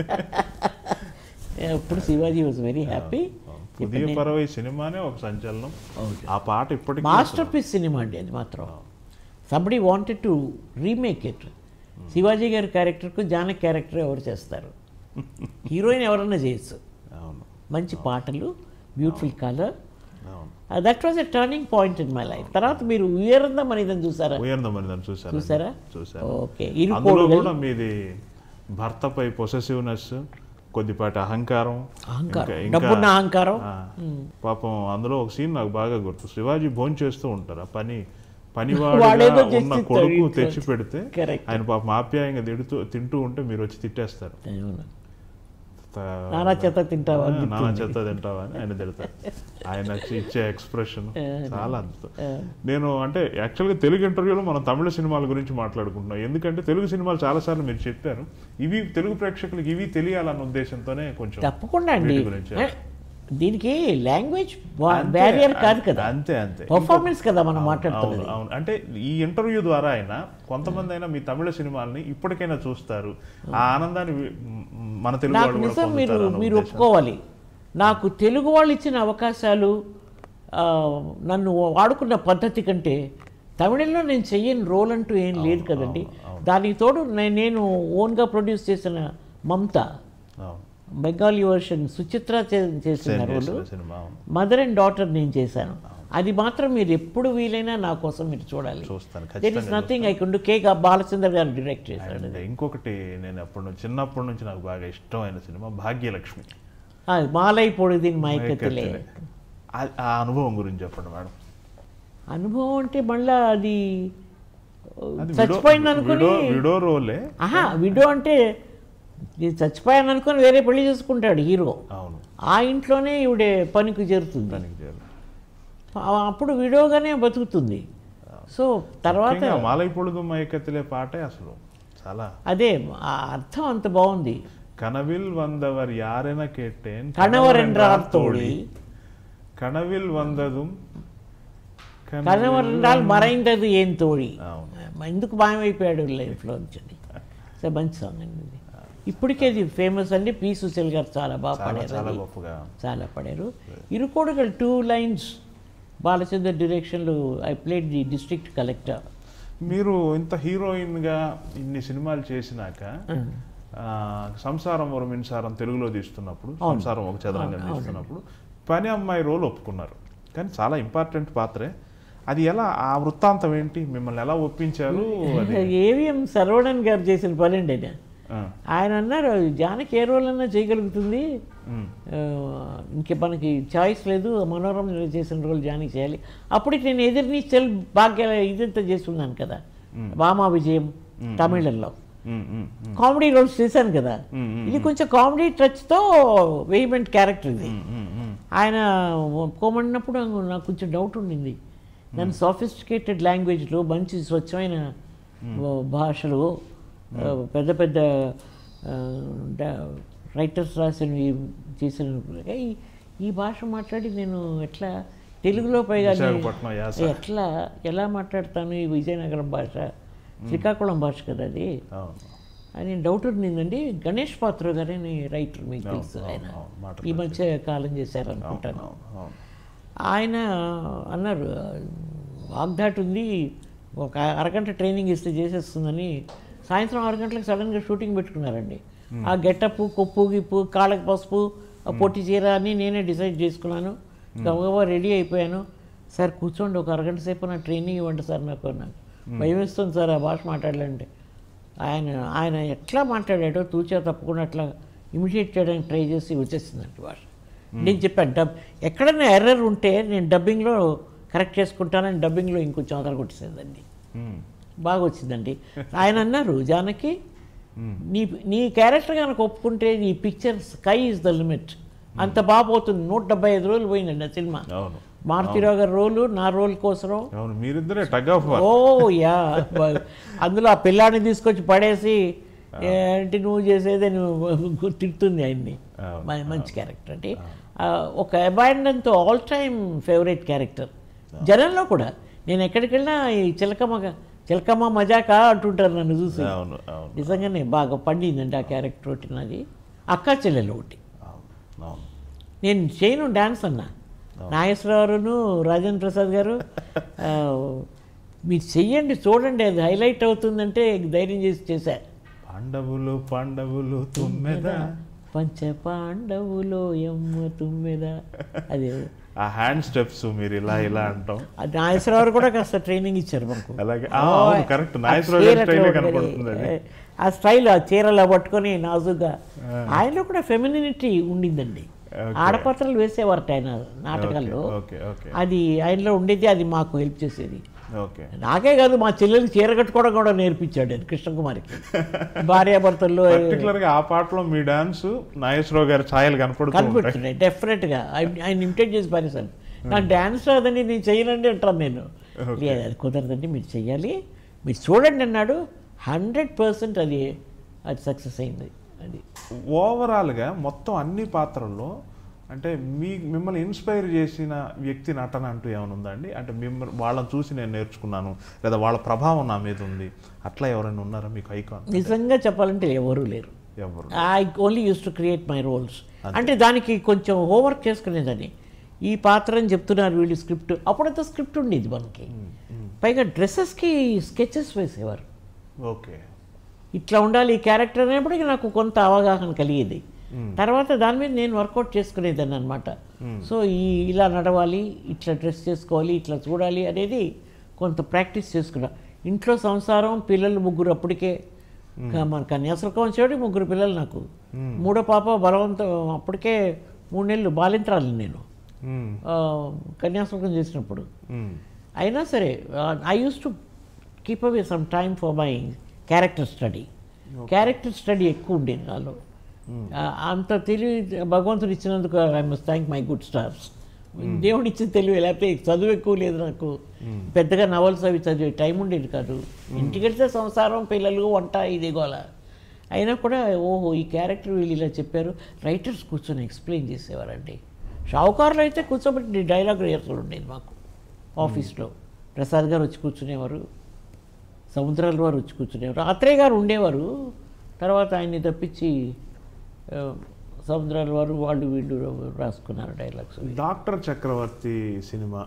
అప్పుడు Shivaji was very happy Pudhiya Paravai సినిమానే ఒక సంచలనం ఆ పాట ఇప్పటికీ మాస్టర్ పీస్ సినిమా అండి అది మాత్రం somebody wanted to remake it Shivaji గారి క్యారెక్టర్కు జానక్ క్యారెక్టర్ ఎవరు చేస్తారు హీరోయిన్ ఎవరన్నా చేయొచ్చు అవును మంచి పాటలు బ్యూటిఫుల్ కలర్ అవును that was a turning point in my life తర్వాత మీరు ఉయరందా మనిదని చూసారా ఉయర్ందమని దాన్ని చూసారు చూసారా చూసారు ఓకే అందులో ఇరుకోడు కూడా మీది భర్తపై పొసెసివ్నెస్ కొద్దిపాటి అహంకారం అహంకారం. ఇంకా- డబ్బున్న అహంకారం. ఆ, పాపం అందులో ఒక సీన్ నాకు బాగా గుర్తు శివాజీ భోజనం చేస్తూ ఉంటారు ఆ పని వాడేదో పనివాడిగా చేసి ఉన్న ఇస్తాడు కొడుకు ఇంట్లో. తెచ్చి పెడితే Correct. ఆయన పాపం ఆప్యాయంగా తిడుతూ తింటూ ఉంటే మీరు వచ్చి తిట్టేస్తారు అవును. త- నానా చెత్త తింటావా ఆ, అని నానా తిట్టుంది. చెత్త తింటావా అని ఆయన తిడతారు ఆయన వచ్చి ఇచ్చే ఎక్స్ప్రెషన్ చాలా అద్భుతం నేను అంటే యాక్చువల్గా తెలుగు ఇంటర్వ్యూలో మనం తమిళ సినిమాల గురించి మాట్లాడుకుంటున్నాం ఎందుకంటే తెలుగు సినిమాలు చాలాసార్లు మీరు చెప్పారు ఇవి తెలుగు ప్రేక్షకులకు ఇవి తెలియాలన్న ఉద్దేశంతోనే కొంచెం తప్పకుండా అండి వీటి గురించి. ఏ, దీనికి లాంగ్వేజ్ అంతే, బ్యారియర్ కాదు కదా అంతే అంతే పర్ఫార్మెన్స్ కదా మనం అవును మాట్లాడుతున్నది అవును అంటే ఈ ఇంటర్వ్యూ ద్వారా అయినా కొంతమంది అయినా మీ తమిళ సినిమాల్ని ఇప్పటికైనా చూస్తారు ఆ ఆనందాన్ని వి- మ్, మన తెలుగు నాకు వాళ్ళు కూడా నిజం మీరు పొందుతారు అన్న మీరు ఉద్దేశం. ఒప్పుకోవాలి నాకు తెలుగు వాళ్ళు ఇచ్చిన అవకాశాలు ఆ, నన్ను వాడుకున్న పద్ధతి కంటే తమిళంలో నేను చెయ్యని రోల్ అంటూ ఏం లేదు కదండి దానికి తోడు నే- నేను ఓన్గా ప్రొడ్యూస్ చేసిన మమత అవును. బెంగాలీ వర్షన్ సుచిత్ర చే- చేసిన సేమ్ రోలు చేసిన సినిమా అవును. మదర్ అండ్ డాటర్ నేను చేశాను అది మాత్రం మీరు ఎప్పుడు వీలైనా నా కోసం మీరు చూడాలి చూస్తాను దెర్ ఖచ్చితంగా ఇస్ నథింగ్ ఐ కుండు కే బాలచంద్ర గారు డైరెక్ట్ చేశాడు అండ్ ఇంకొకటి నేను అప్పటి నుంచి చిన్నప్పటి నుంచి నాకు బాగా ఇష్టమైన సినిమా భాగ్యలక్ష్మి ఆ, మాలై పొడిదిన్ మైకత్తులే ఆ- ఆ అనుభవం గురించి చెప్పండి మేడం అనుభవం అంటే మళ్ళా అది అది చచ్చిపోయింది విడో- అనుకుని విడో విడో రోలే ఆహా విడో అంటే ఇది చచ్చిపోయాను అనుకుని వేరే పెళ్లి చేసుకుంటాడు హీరో అవును ఆ ఇంట్లోనే ఈవిడే పనికి చేరుతుంది దానికి చేరు. ఆ- అప్పుడు విడోగానే బతుకుతుంది సో తర్వాత ముఖ్యంగా మాలై పొడుగు మైకెత్తలే పాటే అసలు చాలా అదే ఆ అర్థం అంత బాగుంది கனவில் வந்தவர் யாரென கேட்டேன் கணவர் என்றார் தோழி கனவில் வந்ததும் கனவில் కనవర్ என்றால் మరైందది ఏం తోడి అవును. ఎందుకు మాయమైపోయాడు లైఫ్లో నుంచి సో మంచి సాంగ్ అండి ఇది ఇప్పటికే ఇది ఫేమస్ అండి పి సుశీల్ గారు చాలా బాగా చాలా పాడారు చాలా అది. గొప్పగా చాలా పడారు ఇరుకోడుగలు టూ లైన్స్ బాలచంద్ర డైరెక్షన్లో I played the district collector మీరు ఇంత హీరోయిన్ గా ఇన్ని సినిమాలు చేసినాక ఆ, సంసారం ఒక మిన్సారం తెలుగులో తీస్తున్నప్పుడు సంసారం ఒక చదరంగం తీస్తున్నప్పుడు పని అమ్మాయి రోల్ ఒప్పుకున్నారు కానీ చాలా ఇంపార్టెంట్ పాత్రే అది ఎలా ఆ వృత్తాంతం ఏంటి మిమ్మల్ని ఎలా ఒప్పించారు అది ఏవిఎం సర్వణన్ గారు చేసిన పని అండి ఆయన ఆ, ఆయన అన్నారు జానకి ఏ రోల్ అన్నా చేయగలుగుతుంది ఉమ్, ఆ, ఇంక మనకి చాయిస్ లేదు మనోరమ చేసిన రోల్ జానకి చేయాలి అప్పటికి నేను ఎదురుని సెల్ భాగ్య ఇదంతా చేస్తున్నాను కదా వామా విజయం తమిళంలో ఉమ్, ఉమ్, ఉమ్, కామెడీ రోల్స్ చేశాను కదా మ్మ్, మ్మ్, ఇది కొంచెం కామెడీ టచ్తో వెయిమెంట్ క్యారెక్టర్ ఇది ఉమ్, ఉమ్, ఉమ్. ఆయన ఒప్పుకోమన్నప్పుడు నాకు కొంచెం డౌట్ ఉండింది దాని సాఫిస్టికేటెడ్ లాంగ్వేజ్లో మంచి స్వచ్ఛమైన భాషలు ఆ, పెద్ద పెద్ద రైటర్స్ రాసినవి చేసిన ఈ- ఈ భాష మాట్లాడి నేను ఎట్లా తెలుగులో పైగా నేను విశాఖపట్నం యాస. ఎట్లా ఎలా మాట్లాడతాను ఈ విజయనగరం భాష శ్రీకాకుళం భాష కదా అది అవును అని డౌట్ ఉండిందండి గణేష్ పాత్ర గారని రైటర్ మీకు అవును, తెలుసు అవును, ఆయన అవును, మాట ఈ మధ్య కాలం చేశారనుకుంటాను అవును, అవును. ఆయన అన్నారు వాగ్దాట్ ఉంది ఒక అరగంట ట్రైనింగ్ ఇస్తే చేసేస్తుందని సాయంత్రం ఆరు గంటలకు సడన్గా షూటింగ్ పెట్టుకున్నారండి ఆ గెటప్ కొప్పు గిప్పు కాళ్ళకి పసుపు ఆ పొట్టి చీర అని నేనే డిసైడ్ చేసుకున్నాను గబగబా రెడీ అయిపోయాను సార్ కూర్చోండి ఒక అరగంట సేపు నా ట్రైనింగ్ ఇవ్వండి సార్ నాకు నాకు భయం వేస్తుంది సార్ ఆ భాష మాట్లాడాలంటే ఆయన ఆయన ఎట్లా మాట్లాడాడో తూచా తప్పకుండా అట్లా ఇమిడియేట్ చేయడానికి ట్రై చేసి వచ్చేసిందండి భాష నేను చెప్పాను డబ్ ఎక్కడైనా ఎర్రర్ ఉంటే నేను డబ్బింగ్లో కరెక్ట్ చేసుకుంటానని డబ్బింగ్లో ఇంకొంచెం అదర కొట్టేసేదండి ఉమ్, బాగా వచ్చిందండి ఆయన అన్నారు జానకి ఉమ్. నీ నీ క్యారెక్టర్ కనుక ఒప్పుకుంటే నీ picture sky is the limit అంత బాగా పోతుంది నూట డెబ్బై ఐదు రోజులు పోయిందండి ఆ సినిమా అవును మారుతిరావు గారి రోలు నా రోల్ కోసం అవును మీరిద్దరే tug of war oh yeah బ- అందులో ఆ పిల్లాన్ని తీసుకొచ్చి పడేసి ఏంటి నువ్వు చేసేది నువ్వు తిడుతుంది ఆయన్ని అవును, మ- మంచి క్యారెక్టర్ అంటే ఆ, ఒక అబాండన్తో ఆల్ టైమ్ ఫేవరెట్ క్యారెక్టర్ జనంలో కూడా నేను ఎక్కడికి వెళ్ళినా ఈ చిలకమ్మ చిలకమ్మ మజాకా అంటుంటారు నన్ను చూసి అవును అవును నిజంగానే బాగా పండిందండి ఆ క్యారెక్టర్ ఒకటి నాది అక్కా చెల్లెలు ఒకటి అవును అవును నేను చేయను డాన్స్ అన్నా నాగేశ్వరరావును రాజేంద్ర ప్రసాద్ గారు ఆ, మీరు చెయ్యండి చూడండి అది హైలైట్ అవుతుందంటే ధైర్యం చేసి చేశా పాండవులు పాండవులు తుమ్మెద పంచ పాండవులో ఎమ్మ తుమ్మెద అది ఆ హ్యాండ్ స్టెప్స్ మీరు ఇలా ఇలా అంటాం అది నాగేశ్వరరావు కూడా కాస్త ట్రైనింగ్ ఇచ్చారు మాకు అలాగే ఆ, అవును కరెక్ట్ నాగేశ్వరరావు గారి స్టైలే కనపడుతుంది అది ఆ స్టైల్ ఆ చీరలా పట్టుకొని నాజుగా ఆయనలో కూడా ఫెమినిటీ ఉండిందండి Okay. ఆడపాత్రలు వేసేవారట ఆయన నాటకాల్లో ఓకే ఓకే అది ఆయనలో ఉండేది అది మాకు హెల్ప్ చేసేది ఓకే నాకే కాదు మా చెల్లెలకి చీర కట్టుకోవడం కూడా నేర్పించాడు ఆయన కృష్ణకుమారికి భార్యాభర్తల్లో పర్టికులర్ గా ఆ పాటలో మీ డాన్స్ నాగేశ్వరరావు గారి ఛాయలు కనపడుతూ ఉంటాయి కనిపెడుతున్నాయి డెఫినెట్గా ఆయన ఇమిటేట్ చేసి పారేశాను నాకు డ్యాన్స్ రాదని నేను చెయ్యనండి అంటాను నేను లేదు అది కుదరదండి మీరు చెయ్యాలి మీరు చూడండి అన్నాడు హండ్రెడ్ పర్సెంట్ అది అది సక్సెస్ అయింది అది ఓవరాల్ గా మొత్తం అన్ని పాత్రల్లో అంటే మీ మిమ్మల్ని ఇన్స్పైర్ చేసిన వ్యక్తి నటన అంటూ ఏమైనా ఉందా అండి అంటే మిమ్మల్ని వాళ్ళని చూసి నేను నేర్చుకున్నాను లేదా వాళ్ళ ప్రభావం నా మీద ఉంది అట్లా ఎవరైనా ఉన్నారా మీకు ఐకాన్ నిజంగా చెప్పాలంటే ఎవరూ లేరు ఎవరు I only use to create my roles అంటే దానికి కొంచెం హోంవర్క్ చేసుకునేదని ఈ పాత్ర అని చెప్తున్నారు వీళ్ళు స్క్రిప్ట్ అప్పుడంతా స్క్రిప్ట్ ఉండేది మనకి పైగా డ్రెస్సెస్కి స్కెచెస్ వేసేవారు ఓకే ఇట్లా ఉండాలి ఈ క్యారెక్టర్ అనేప్పటికీ నాకు కొంత అవగాహన కలిగేది తర్వాత దాని మీద నేను వర్కౌట్ చేసుకునేదాన్ని అనమాట సో ఈ ఇలా నడవాలి ఇట్లా డ్రెస్ చేసుకోవాలి ఇట్లా చూడాలి అనేది కొంత ప్రాక్టీస్ చేసుకున్నా ఇంట్లో సంసారం పిల్లలు ముగ్గురు అప్పటికే క- మన కన్యాశుల్కం వచ్చేవాడి ముగ్గురు పిల్లలు నాకు మూడో పాప బలవంతం అప్పటికే మూడు నెలలు బాలింతరాలు నేను మ్మ్. ఆ, కన్యాశుల్కం చేసినప్పుడు మ్మ్. అయినా సరే I use to keep away some time for my character study character study ఎక్కువ ఉండేది నాలో ఆ, అంత తెలివి భగవంతుడు ఇచ్చినందుకు I must thank my good stars దేవుడు ఇచ్చిన తెలివి లేకపోతే చదువు ఎక్కువ లేదు నాకు పెద్దగా నవల్స్ అవి చదివే టైం ఉండేది కాదు ఇంటికి వెళ్తే సంసారం పిల్లలు వంట ఇది గోల అయినా కూడా ఓహో ఈ క్యారెక్టర్ వీళ్ళు ఇలా చెప్పారు రైటర్స్ కూర్చొని ఎక్స్ప్లెయిన్ చేసేవారండి షావుకారులు అయితే కూర్చోబెట్టి డైలాగ్ రిహర్సల్ ఉండేది మాకు ఆఫీస్లో ప్రసాద్ గారు వచ్చి కూర్చునేవారు సముద్రాల వారు వచ్చి కూర్చునేవారు ఆత్రేయ గారు ఉండేవారు తర్వాత ఆయన్ని తప్పించి ఆ, సముద్రాల వారు వాళ్ళు వీళ్ళు రాసుకున్నారు డైలాగ్స్ డాక్టర్ చక్రవర్తి సినిమా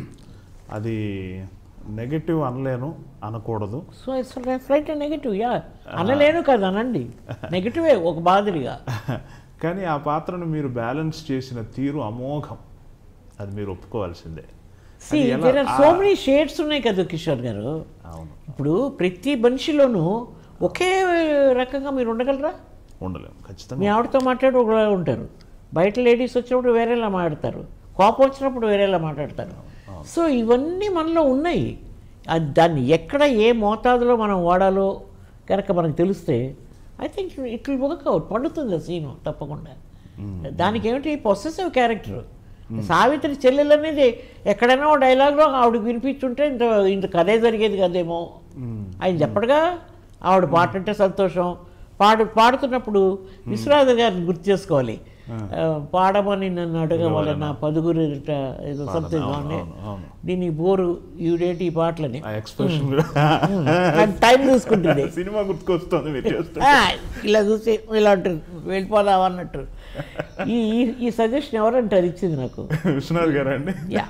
అది నెగటివ్ అనలేను అనకూడదు so it's right negative yeah అనలేను కదా అనండి నెగిటివే ఒక మాదిరిగా కానీ ఆ పాత్రను మీరు బ్యాలెన్స్ చేసిన తీరు అమోఘం అది మీరు ఒప్పుకోవాల్సిందే సి అది ఎలా- there are so many shades ఉన్నాయి కదా కిషోర్ గారు అవును ఇప్పుడు ప్రతి మనిషిలోనూ ఒకే రకంగా మీరు ఉండగలరా ఉండలేము మీ ఖచ్చితంగా ఆవిడతో మాట్లాడి ఒకలా ఉంటారు బయట లేడీస్ వచ్చినప్పుడు వేరేలా మాట్లాడతారు కోపం వచ్చినప్పుడు వేరేలా మాట్లాడతారు సో ఇవన్నీ మనలో ఉన్నాయి అది దాన్ని ఎక్కడ ఏ మోతాదులో మనం వాడాలో కనుక మనకు తెలిస్తే I think it will work out పండుతుంది ఆ సీను తప్పకుండా దానికి ఏమిటి పొసెసివ్ క్యారెక్టర్ సావిత్రి చెల్లెలు అనేది ఎక్కడైనా ఓ డైలాగ్లో ఆవిడకి వినిపించుంటే ఇంత ఇంత కథే జరిగేది కదేమో ఆయన చెప్పడుగా ఆవిడ పాట అంటే సంతోషం పాడు పాడుతున్నప్పుడు విశ్వనాథ గారిని గుర్తు చేసుకోవాలి ఆ, పాడమని నన్ను అడగవలన పదుగురు ఎదుట ఏదో సంథింగ్ అవును, అవును, అవును. దీని బోరు ఈవిడేటి ఈ పాటలని ఆ ఎక్స్ప్రెషన్ అది టైం తీసుకుంటుంది సినిమా గుర్తుకొస్తుంది మీరు చేస్తే ఆ, ఇలా చూసి ఇలా అంటారు వెళ్ళిపోదాం అన్నట్టు ఈ ఈ- ఈ సజెషన్ ఎవరంటారు ఇచ్చింది నాకు విశ్వనాథ్ గారు అండి యా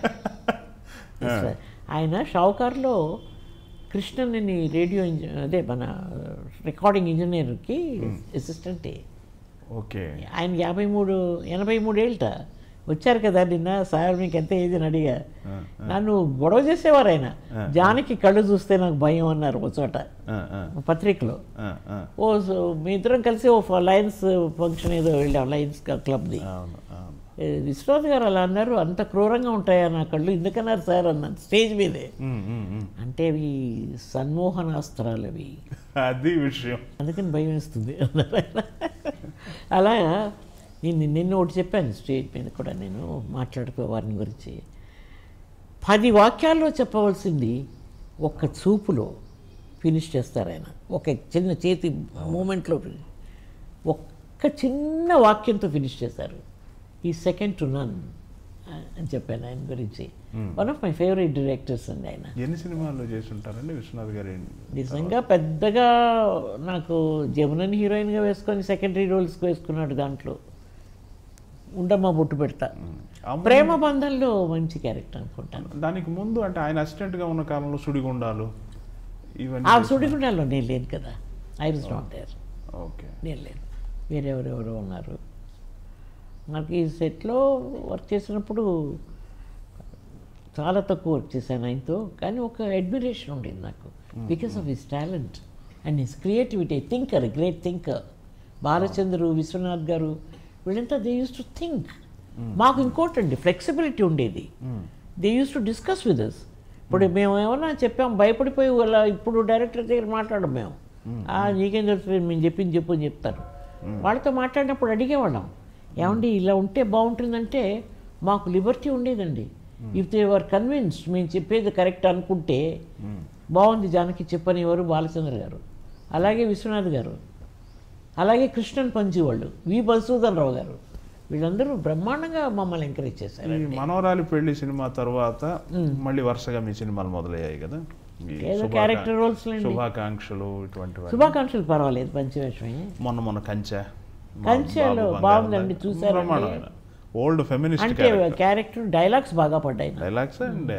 ఆయన షావుకార్లో కృష్ణని రేడియో ఇంజ అదే మన రికార్డింగ్ ఇంజనీర్కి అసిస్టెంటే ఓకే ఆయన యాభై మూడు ఎనభై మూడేళ్ళట వచ్చారు కదా నిన్న సార్ మీకు ఎంత ఏది అని అడిగా ఆ, నన్ను గొడవ చేసేవారు ఆయన జానికి కళ్ళు చూస్తే నాకు భయం అన్నారు ఒక చోట ఆ, ఆ, పత్రికలో ఆ, ఆ. ఓ సో మీ ఇద్దరం కలిసి ఓ లయన్స్ ఫంక్షన్ ఏదో వెళ్ళాం లయన్స్ క్లబ్ది అవును అవును ఏ, విశ్వనాథ్ గారు అలా అన్నారు అంత క్రూరంగా ఉంటాయా నా కళ్ళు ఎందుకన్నారు సార్ అన్నాను స్టేజ్ మీదే ఉమ్, ఉమ్, ఉమ్. అంటే అవి సన్మోహనాస్త్రాలు అవి అది విషయం అందుకని భయం వేస్తుంది అన్నారు ఆయన. అలాగా నేను నిన్న ఒకటి చెప్పాను స్టేజ్ మీద కూడా నేను మాట్లాడుకో వారిని గురించి పది వాక్యాల్లో చెప్పవలసింది ఒక్క చూపులో ఫినిష్ చేస్తారు ఆయన ఒక చిన్న చేతి మూమెంట్లో ఒక్క చిన్న వాక్యంతో ఫినిష్ చేశారు ఈ సెకండ్ టు నన్ అని చెప్పాను ఆయన గురించి one of my favourite directors అండి ఆయన ఎన్ని సినిమాల్లో చేసి ఉంటారండి విశ్వనాథ్ గారు ఏంటి? నిజంగా పెద్దగా నాకు జమునని హీరోయిన్గా వేసుకొని సెకండరీ రోల్స్ వేసుకున్నాడు దాంట్లో ఉండమ్మా బొట్టు పెడతా అమ్మ- ప్రేమ బంధంలో మంచి క్యారెక్టర్ అనుకుంటాను దానికి ముందు అంటే ఆయన assistant గా ఉన్న కాలంలో సుడిగుండాలు ఆ ఇవన్నీ సుడిగుండాల్లో నేను లేను కదా I was not there okay నేను లేను వేరెవరెవరో ఉన్నారు నాకు ఈ సెట్లో వర్క్ చేసినప్పుడు చాలా తక్కువ వర్క్ చేశాను ఆయనతో కానీ ఒక అడ్మిరేషన్ ఉండేది నాకు because of his talent and his creativity thinker great thinker Balachander Vishwanath గారు వీళ్ళంతా దే యూస్ టు థింక్ మాకు ఇంకోటండి ఫ్లెక్సిబిలిటీ ఉండేది they use to discuss with us ఇప్పుడు మేము ఏమన్నా చెప్పాం భయపడిపోయి వాళ్ళ ఇప్పుడు డైరెక్టర్ దగ్గర మాట్లాడడం మేము "ఆ, నీకేం తెలుస్తుంది మేము చెప్పింది చెప్పు అని చెప్తారు వాళ్ళతో మాట్లాడినప్పుడు అడిగేవాళ్ళం ఏమండి ఇలా ఉంటే బాగుంటుందంటే మాకు లిబర్టీ ఉండేదండి ఇఫ్ దే వర్ కన్విన్స్డ్ మేము చెప్పేది కరెక్ట్ అనుకుంటే బాగుంది జానకి చెప్పనేవారు బాలచంద్ర గారు అలాగే విశ్వనాథ్ గారు అలాగే కృష్ణన్ పంచి వాళ్ళు వి మధుసూదన్ రావు గారు వీళ్ళందరూ బ్రహ్మాండంగా మమ్మల్ని ఎంకరేజ్ చేశారు ఈ మనోరాలి పెళ్లి సినిమా తర్వాత మళ్ళీ వరుసగా మీ సినిమాలు మొదలయ్యాయి కదా ఈ ఏదో శుభాకా- క్యారెక్టర్ రోల్స్ శుభాకాంక్షలు ఇటువంటివి శుభాకాంక్షలు పర్వాలేదు పంచవేషమే మొన్న మొన్న కంచె కంచెలో బాగుందండి, చూసారండి? ఓల్డ్ ఫెమినిస్ట్ అంటే క్యారెక్టర్ డైలాగ్స్ బాగా పడ్డాయి నాకు. డైలాగ్స్ అండ్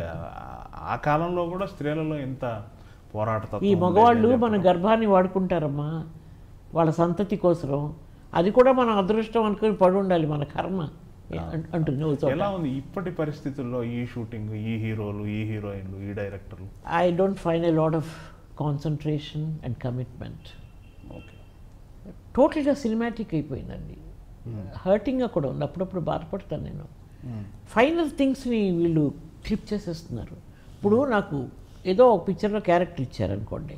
ఆ కాలంలో కూడా స్త్రీలలో ఎంత పోరాట తత్వం ఈ ఉండేది మగవాళ్ళు అని మన గర్భాన్ని వాడుకుంటారమ్మా వాళ్ళ సంతతి కోసం అది కూడా మన అదృష్టం అనుకుని పడి ఉండాలి మన కర్మ అం- అంటుంది ఓ చోట. ఎలా ఉంది ఇప్పటి పరిస్థితుల్లో ఈ షూటింగ్ ఈ హీరోలు ఈ హీరోయిన్లు ఈ డైరెక్టర్లు I don't find a lot of concentration and commitment okay టోటల్గా సినిమాటిక్ అయిపోయిందండి హర్టింగ్గా కూడా ఉంది అప్పుడప్పుడు బాధపడతాను నేను ఫైనల్ థింగ్స్ని వీళ్ళు క్లిప్ చేసేస్తున్నారు ఇప్పుడు నాకు ఏదో ఒక పిక్చర్లో క్యారెక్టర్ ఇచ్చారనుకోండి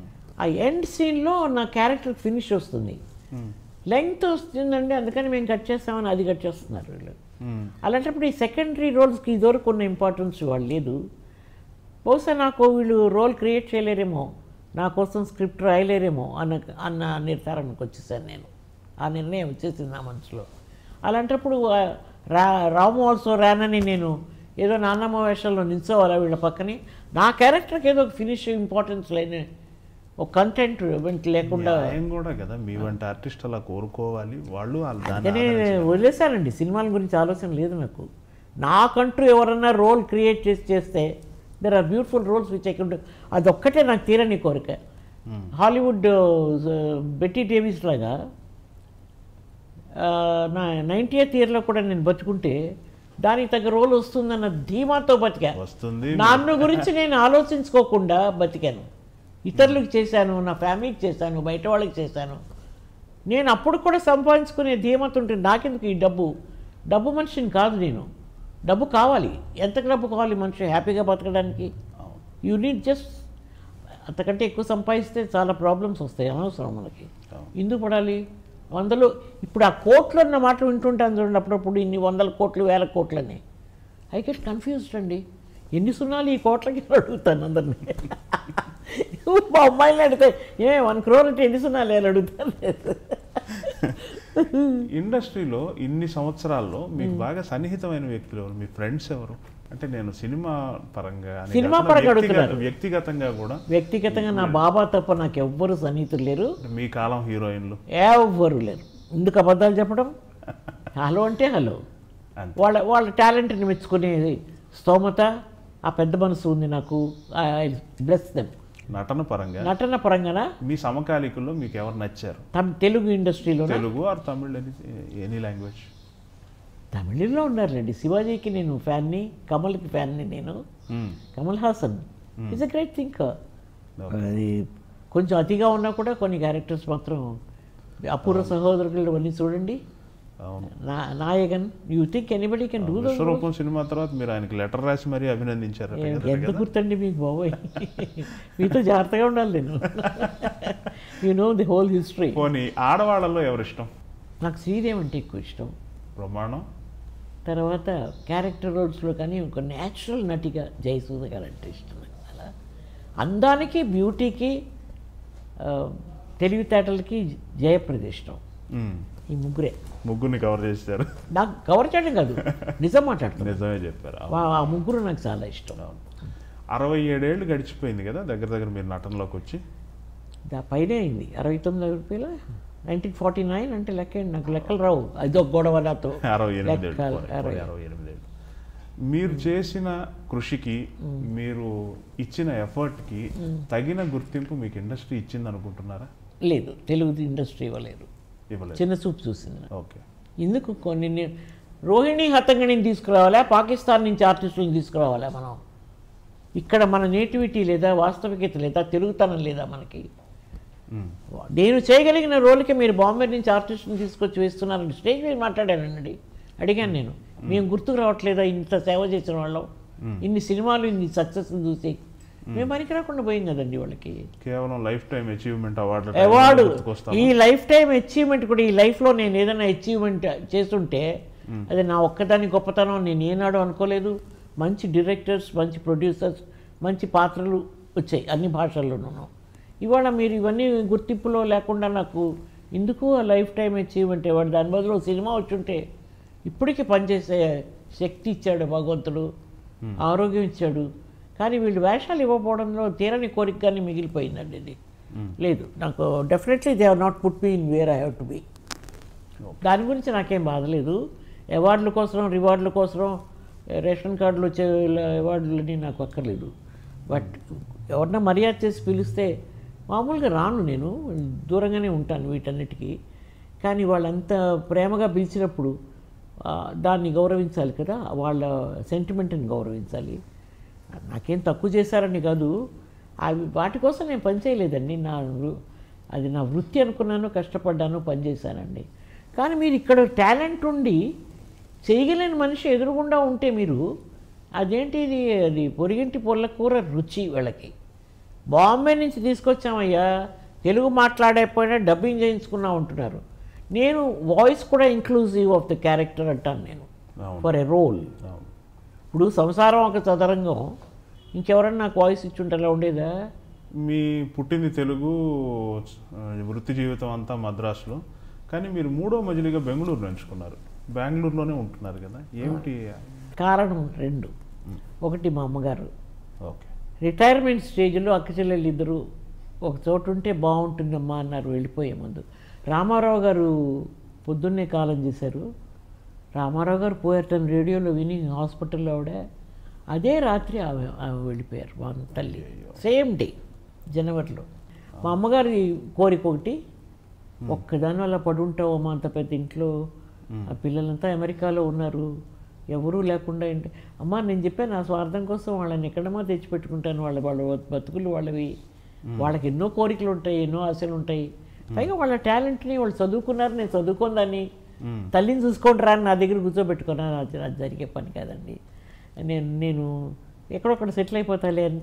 ఆ ఎండ్ సీన్లో నా క్యారెక్టర్ ఫినిష్ వస్తుంది లెంగ్త్ వస్తుందండి అందుకని మేము కట్ చేస్తామని అది కట్ చేస్తున్నారు వీళ్ళు అలాంటప్పుడు ఈ సెకండరీ రోల్స్కి ఇదివరకు ఉన్న ఇంపార్టెన్స్ వాళ్ళు లేదు బహుశా నాకు వీళ్ళు రోల్ క్రియేట్ చేయలేరేమో నా కోసం స్క్రిప్ట్ రాయలేరేమో అన్న అన్న నిర్ధారణకు వచ్చేసాను నేను ఆ నిర్ణయం వచ్చేసింది నా మనసులో అలాంటప్పుడు ఆ, రా రాము ఆల్సో రానని నేను ఏదో నాన్నమ్మ వేషంలో నిల్చోవాలా వీళ్ళ పక్కనే నా క్యారెక్టర్కి ఏదో ఫినిష్ ఇంపార్టెన్స్ లేని ఒక కంటెంట్ లేకుండా న్యాయం కూడా కదా మీ వంటి ఆర్టిస్ట్ అలా కోరుకోవాలి వాళ్ళు వాళ్ళ దాన్ని అందుకనే వదిలేశానండి సినిమాల గురించి ఆలోచన లేదు నాకు నాకంటూ ఎవరన్నా రోల్ క్రియేట్ చేసి చేస్తే there are beautiful roles which I can అదొక్కటే నాకు తీరని కోరిక హాలీవుడ్ బెట్టి డేవిస్ లాగా ఆ, నా నైంటీ ఎయిత్ ఇయర్లో కూడా నేను బతుకుంటే దానికి తగ్గ రోల్ వస్తుందన్న ధీమాతో బతికా వస్తుంది నన్ను గురించి నేను ఆలోచించుకోకుండా బతికాను ఇతరులకు చేశాను నా ఫ్యామిలీకి చేశాను బయట వాళ్ళకి చేశాను నేను అప్పుడు కూడా సంపాదించుకునే ధీమత ఉంటుంది నాకెందుకు ఈ డబ్బు డబ్బు మనిషిని కాదు నేను డబ్బు కావాలి ఎంత డబ్బు కావాలి మనిషి హ్యాపీగా బతకడానికి యూ నీడ్ జస్ట్ అంతకంటే ఎక్కువ సంపాదిస్తే చాలా ప్రాబ్లమ్స్ వస్తాయి అనవసరం మనకి అవును. ఎందుకు పడాలి వందలు ఇప్పుడు ఆ కోట్లు అన్న మాట వింటుంటాను చూడండి అప్పుడప్పుడు ఇన్ని వందల కోట్లు వేల కోట్లని ఐ గెట్ కన్ఫ్యూజ్డ్ అండి ఎన్ని సున్నాలు ఈ కోట్లకి అని అడుగుతాను అందరినీ మా అమ్మాయిని అడిగితే ఏ వన్ క్రోర్ అంటే ఎన్ని సున్నాలు అని అడుగుతాను ఇండస్ట్రీలో ఇన్ని సంవత్సరాల్లో మీకు బాగా సన్నిహితమైన వ్యక్తులు ఎవరు మీ ఫ్రెండ్స్ ఎవరు అంటే నేను సినిమా పరంగా అని సినిమా కాకుండా పరంగా వ్యక్తిగత- అడుగుతున్నారు. వ్యక్తిగతంగా కూడా వ్యక్తిగతంగా నా బాబా తప్ప నాకు ఎవ్వరు సన్నిహితులు లేరు అంటే మీ కాలం హీరోయిన్లు ఎవ్వరు లేరు ఎందుకు అబద్ధాలు చెప్పడం హలో అంటే హలో అంతే వాళ్ళ వాళ్ళ టాలెంట్ని మెచ్చుకునేది స్తోమత ఆ పెద్ద మనసు ఉంది నాకు ఐ బ్లెస్ దెమ్ నటన పరంగా నటన పరంగాన మీ సమకాలీకుల్లో మీకు ఎవరు నచ్చారు తమ తెలుగు ఇండస్ట్రీలో Telugu or Tamil any language తమిళంలో ఉన్నారండి శివాజీకి నేను ఫ్యాన్ని కమల్కి ఫ్యాన్ని నేను Kamal Haasan is a great think అది కొంచెం అతిగా ఉన్నా కూడా కొన్ని క్యారెక్టర్స్ మాత్రం అపూర్వ సహోదరులు అన్నీ చూడండి అవును నా Nayakan you think anybody can do the Vishwaroopam cinema తర్వాత మీరు ఆయనకి లెటర్ రాసి మరీ అభినందించారు ఎంత గుర్తండి మీకు బాబోయ్ మీతో జాగ్రత్తగా ఉండాలి నేను you know the whole history పోనీ ఆడవాళ్ళలో ఎవరు ఇష్టం నాకు శ్రీదేవి అంటే ఎక్కువ ఇష్టం ప్రమాణం తర్వాత క్యారెక్టర్ రోల్స్లో కానీ ఒక న్యాచురల్ నటిగా జయసూద గారు అంటే ఇష్టం నాకు అలా అందానికి బ్యూటీకి ఆ, తెలివితేటలకి జయప్రద ఇష్టం మ్మ్. ఈ ముగ్గురే ముగ్గురిని కవర్ చేశారు నాకు కవర్ చేయడం కాదు నిజం మాట్లాడుతున్నాను నిజమే చెప్పారు అవును. వా- ఆ ముగ్గురు నాకు చాలా ఇష్టం అరవై ఏడేళ్ళు గడిచిపోయింది కదా దగ్గర దగ్గర మీరు నటనలోకి వచ్చి దా పైనే అయింది అరవై తొమ్మిది రూపాయలు నైన్టీన్ ఫార్టీ నైన్ అంటే లెక్క ఏంటి? నాకు లెక్కలు రావు అదో గొడవ నాతో అరవై ఎనిమిది ఏళ్ళు లెక్కలు, పోనీ, అరవై. పోనీ అరవై ఎనిమిది ఏళ్ళు మీరు చేసిన కృషికి మీరు ఇచ్చిన ఎఫర్ట్కి తగిన గుర్తింపు మీకు ఇండస్ట్రీ ఇచ్చింది అనుకుంటున్నారా లేదు తెలుగు ఇండస్ట్రీ ఇవ్వలేదు ఇవ్వలేదు చిన్న చూపు చూసింది నాకు. ఓకే ఎందుకు కొన్ని ని- రోహిణి హతంగణిని తీసుకురావాలా పాకిస్తాన్ నుంచి ఆర్టిస్టులను తీసుకురావాలా మనం ఇక్కడ మన నేటివిటీ లేదా వాస్తవికత లేదా తెలుగుతనం లేదా మనకి మ్మ్. నేను చేయగలిగిన రోల్కి మీరు బాంబే నుంచి ఆర్టిస్ట్ని తీసుకొచ్చి వేస్తున్నారని స్టేజ్ మీద మాట్లాడానండి అడిగాను నేను మేము గుర్తుకు రావట్లేదా ఇంత సేవ చేసిన వాళ్ళం ఇన్ని సినిమాలు ఇన్ని సక్సెస్ చూసి మేము పనికి రాకుండా పోయింది కదండి వాళ్ళకి కేవలం life time achievement award award ఈ లైఫ్ టైం అచీవ్మెంట్ కూడా ఈ లైఫ్లో నేను ఏదైనా అచీవ్మెంట్ చేస్తుంటే అది నా ఒక్కదాని గొప్పతనం నేను ఏనాడు అనుకోలేదు మంచి డైరెక్టర్స్ మంచి ప్రొడ్యూసర్స్ మంచి పాత్రలు వచ్చాయి అన్ని భాషల్లోనూ ఇవాళ మీరు ఇవన్నీ గుర్తింపులో లేకుండా నాకు ఎందుకు ఆ లైఫ్ టైం అచీవ్మెంట్ ఇవ్వండి దాని బదులు సినిమా వచ్చుంటే ఇప్పటికీ పనిచేసే శక్తి ఇచ్చాడు భగవంతుడు ఆరోగ్యం ఇచ్చాడు కానీ వీళ్ళు వేషాలు ఇవ్వకపోవడంలో తీరని కోరికగానే మిగిలిపోయిందండి ఇది లేదు నాకు definitely they are not put me in where I have to be దాని గురించి నాకేం బాధ లేదు అవార్డుల కోసం రివార్డుల కోసం రేషన్ కార్డులు వచ్చే అవార్డులని నాకు అక్కర్లేదు బట్ ఎవరన్నా మర్యాద చేసి పిలిస్తే మామూలుగా రాను నేను దూరంగానే ఉంటాను వీటన్నిటికీ కానీ వాళ్ళంత ప్రేమగా పిలిచినప్పుడు ఆ, దాన్ని గౌరవించాలి కదా వాళ్ళ సెంటిమెంట్ని గౌరవించాలి నాకేం తక్కువ చేశారని కాదు అవి వాటి కోసం నేను పని చేయలేదండి నా వృ- అది నా వృత్తి అనుకున్నాను కష్టపడ్డాను పనిచేశానండి కానీ మీరు ఇక్కడ టాలెంట్ ఉండి చేయగలేని మనిషి ఎదురుగుండా ఉంటే మీరు అదేంటి ఇది అది పొరిగింటి పొల్ల కూర రుచి వీళ్ళకి బాంబే నుంచి తీసుకొచ్చామయ్యా తెలుగు మాట్లాడకపోయినా డబ్బింగ్ చేయించుకున్నా ఉంటున్నారు నేను వాయిస్ కూడా ఇంక్లూజివ్ ఆఫ్ ద క్యారెక్టర్ అంటాను నేను అవును ఫర్ ఎ రోల్ అవును ఇప్పుడు సంసారం ఒక చదరంగం ఇంకెవరన్నా నాకు వాయిస్ ఇచ్చుంటే అలా ఉండేదా మీ పుట్టింది తెలుగు ఆ, వృత్తి జీవితం అంతా మద్రాసులో కానీ మీరు మూడో మజిలీగా బెంగళూరు ఎంచుకున్నారు బెంగళూరులోనే ఉంటున్నారు కదా ఏమిటి కారణం రెండు ఒకటి మా అమ్మగారు ఓకే రిటైర్మెంట్ స్టేజ్లో అక్క చెల్లెళ్ళు ఇద్దరు ఒక చోటు ఉంటే బాగుంటుందమ్మా అన్నారు వెళ్ళిపోయే ముందు రామారావు గారు పొద్దున్నే కాలం చేశారు రామారావు గారు పోయారు తన రేడియోలో విని హాస్పిటల్లో ఆవిడ అదే రాత్రి ఆమె ఆమె వెళ్ళిపోయారు మా తల్లి సేమ్ డే జనవరిలో మా అమ్మగారి కోరిక ఒకటి ఒక్కదాని వల్ల పడుంటావు అమ్మ అంత పెద్ద ఇంట్లో ఆ పిల్లలంతా అమెరికాలో ఉన్నారు ఎవరూ లేకుండా ఏంటి అమ్మా నేను చెప్పాను నా స్వార్థం కోసం వాళ్ళని ఎక్కడమో తెచ్చిపెట్టుకుంటాను వాళ్ళ వాళ్ళ బతుకులు వాళ్ళవి వాళ్ళకి ఎన్నో కోరికలు ఉంటాయి ఎన్నో ఆశలు ఉంటాయి పైగా వాళ్ళ టాలెంట్ని వాళ్ళు చదువుకున్నారు నేను చదువుకుందాన్ని మ్మ్. తల్లిని చూసుకోండి రా అని నా దగ్గర కూర్చోబెట్టుకున్నాను అది అది జరిగే పని కాదండి నేను నేను ఎక్కడొక్కడ సెటిల్ అయిపోతాలే అంటే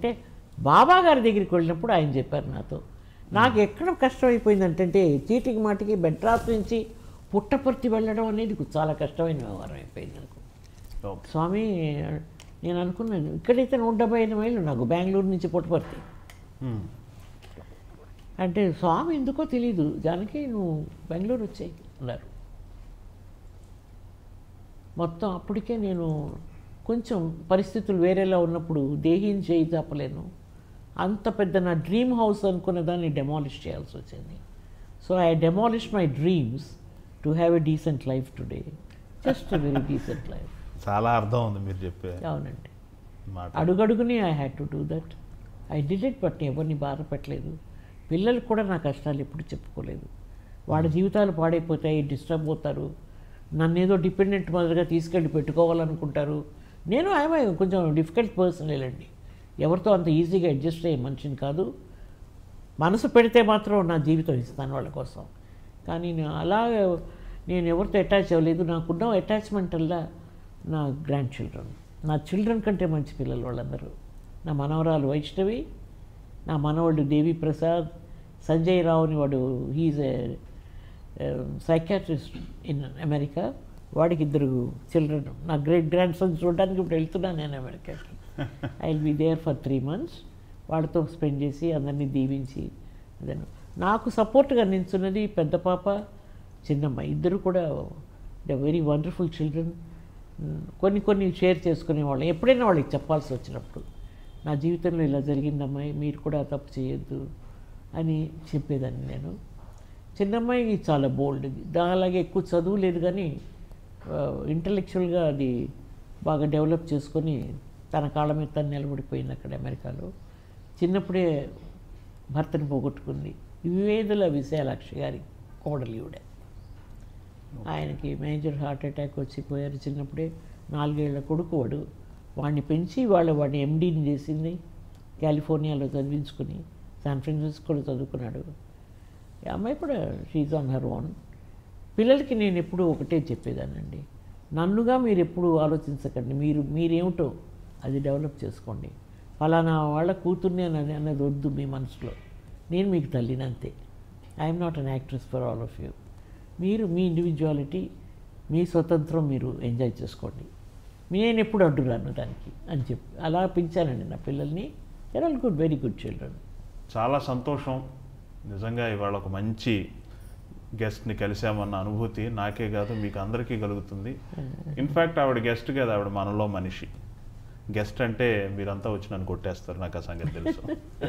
బాబా గారి దగ్గరికి వెళ్ళినప్పుడు ఆయన చెప్పారు నాతో నాకు ఎక్కడ కష్టం అయిపోయిందంటే చీటికి మాటికి బెడ్రాస్ నుంచి పుట్టపర్తి వెళ్ళడం అనేది చాలా కష్టమైన వ్యవహారం అయిపోయింది నాకు ఓకే స్వామి నేను అనుకున్నాను ఇక్కడైతే నూట డెబ్బై ఐదు మైళ్ళు నాకు బెంగళూరు నుంచి పుట్టపర్తి మ్మ్. అంటే స్వామి ఎందుకో తెలీదు జానకి నువ్వు బెంగళూరు వచ్చాయి అన్నారు మొత్తం అప్పటికే నేను కొంచెం పరిస్థితులు వేరేలా ఉన్నప్పుడు దేహీని చేయి తప్పలేను అంత పెద్ద నా డ్రీమ్ హౌస్ అనుకున్న దాన్ని డెమాలిష్ చేయాల్సి వచ్చింది so I demolish my dreams to have a decent life today just very decent life చాలా అర్థం ఉంది మీరు చెప్పే అవునండి మాట అడుగడుగుని I had to do that I did it but ఎవరిని బాధ పెట్టలేదు పిల్లలు కూడా నా కష్టాలు ఎప్పుడు చెప్పుకోలేదు వాళ్ళ జీవితాలు పాడైపోతాయి డిస్టర్బ్ అవుతారు నన్ను ఏదో డిపెండెంట్ మాదిరిగా తీసుకెళ్ళి పెట్టుకోవాలనుకుంటారు నేను ఆయన కొంచెం డిఫికల్ట్ పర్సన్ లేండి ఎవరితో అంత ఈజీగా అడ్జస్ట్ అయ్యే మనిషిని కాదు మనసు పెడితే మాత్రం నా జీవితం ఇస్తాను వాళ్ళ కోసం కానీ నేను అలా నేను ఎవరితో అటాచ్ అవ్వలేదు నాకున్న అటాచ్మెంట్ అల్లా నా గ్రాండ్ చిల్డ్రన్ నా చిల్డ్రన్ కంటే మంచి పిల్లలు వాళ్ళందరూ నా మనవరాలు వైష్ణవి నా మనవడు దేవి ప్రసాద్ సంజయ్ రావు అని వాడు he's a psychiatrist in America వాడికి ఇద్దరు చిల్డ్రన్ నా గ్రేట్ గ్రాండ్ సన్ చూడడానికి ఇప్పుడు వెళ్తున్నాను నేను అమెరికాకి I will be there for three months వాడితో స్పెండ్ చేసి అందరినీ దీవించి అదను నాకు సపోర్ట్గా నిల్చున్నది పెద్ద పాప చిన్నమ్మ ఇద్దరు కూడా ద వెరీ వండర్ఫుల్ చిల్డ్రన్ కొన్ని కొన్ని షేర్ చేసుకునేవాళ్ళం ఎప్పుడైనా వాళ్ళకి చెప్పాల్సి వచ్చినప్పుడు నా జీవితంలో ఇలా జరిగిందమ్మాయి మీరు కూడా తప్పు చేయొద్దు అని చెప్పేదాన్ని నేను చిన్నమ్మాయి చాలా బోల్డ్ అలాగే ఎక్కువ చదువు లేదు కానీ ఇంటలెక్చువల్గా అది బాగా డెవలప్ చేసుకొని తన కాళ్ళ మీద తను నిలబడిపోయింది అక్కడ అమెరికాలో చిన్నప్పుడే భర్తను పోగొట్టుకుంది వివేదుల విశాలాక్షి గారి కోడలి ఈవిడే ఆయనకి మేజర్ హార్ట్ అటాక్ వచ్చి పోయారు చిన్నప్పుడే నాలుగేళ్ల కొడుకు వాడు వాడిని పెంచి వాళ్ళ వాడిని ఎండీని చేసింది కాలిఫోర్నియాలో చదివించుకుని శాన్ ఫ్రాన్సిస్కోలో చదువుకున్నాడు ఈ అమ్మాయి కూడా షీజ్ ఆన్ హర్ ఓన్ పిల్లలకి నేను ఎప్పుడూ ఒకటే చెప్పేదానండి నన్నుగా మీరు ఎప్పుడు ఆలోచించకండి మీరు మీరేమిటో అది డెవలప్ చేసుకోండి ఫలానా వాళ్ళ కూతుర్ని అని అన్నది వద్దు మీ మనసులో నేను మీకు తల్లిని అంతే I'm not an actress for all of you మీరు మీ ఇండివిజువాలిటీ మీ స్వతంత్రం మీరు ఎంజాయ్ చేసుకోండి నేను ఎప్పుడు అడ్డురాను దానికి అని చెప్పి అలా పెంచానండి నా పిల్లల్ని they're all good very good children చాలా సంతోషం నిజంగా ఇవాళ ఒక మంచి గెస్ట్ని కలిసామన్న అనుభూతి నాకే కాదు మీకు అందరికీ కలుగుతుంది ఇన్ఫ్యాక్ట్ ఆవిడ గెస్ట్ కాదు ఆవిడ మనలో మనిషి గెస్ట్ అంటే మీరంతా వచ్చి నన్ను కొట్టేస్తారు నాకు ఆ సంగతి తెలుసు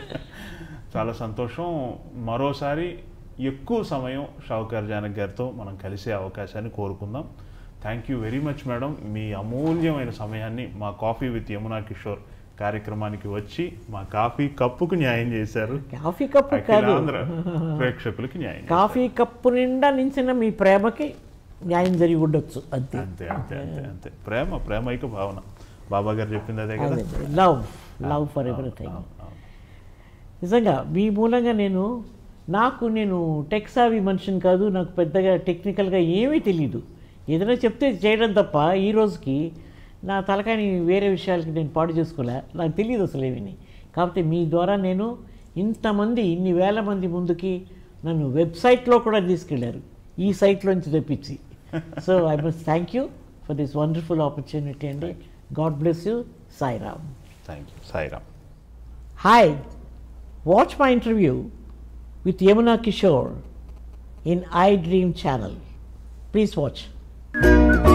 చాలా సంతోషం మరోసారి ఎక్కువ సమయం షావుకార్ జానక్ గారితో మనం కలిసే అవకాశాన్ని కోరుకుందాం thank you very much madam మీ అమూల్యమైన సమయాన్ని మా కాఫీ విత్ యమునా కిషోర్ కార్యక్రమానికి వచ్చి మా కాఫీ కప్పుకు న్యాయం చేశారు కాఫీ కప్పు కాదు అఖిలాంధ్ర ప్రేక్షకులకి న్యాయం చేశారు. కాఫీ కప్పు నిండా నించిన మీ ప్రేమకి న్యాయం జరిగి ఉండొచ్చు అంతే అంతే అంతే అంతే అంతే ప్రేమ ప్రేమైక భావన బాబా గారు చెప్పింది అదే కదా లవ్ లవ్ ఫర్ ఎవ్రీథింగ్ అవును, అవును. నిజంగా మీ మూలంగా నేను నాకు నేను టెక్సావి మనిషిని కాదు నాకు పెద్దగా టెక్నికల్గా ఏమీ తెలియదు ఏదైనా చెప్తే చేయడం తప్ప ఈ రోజుకి నా తలకాయని వేరే విషయాలకి నేను పాడు చేసుకోలే నాకు తెలియదు అసలు ఏమని కాకపోతే మీ ద్వారా నేను ఇంతమంది ఇన్ని వేల మంది ముందుకి నన్ను వెబ్సైట్లో కూడా తీసుకెళ్లారు ఈ సైట్లోంచి తెప్పించి so I must thank you for this wonderful opportunity అండి God bless you Sairam thank you Sairam Hi, watch my interview with Yamuna Kishore in iDream channel. Please watch.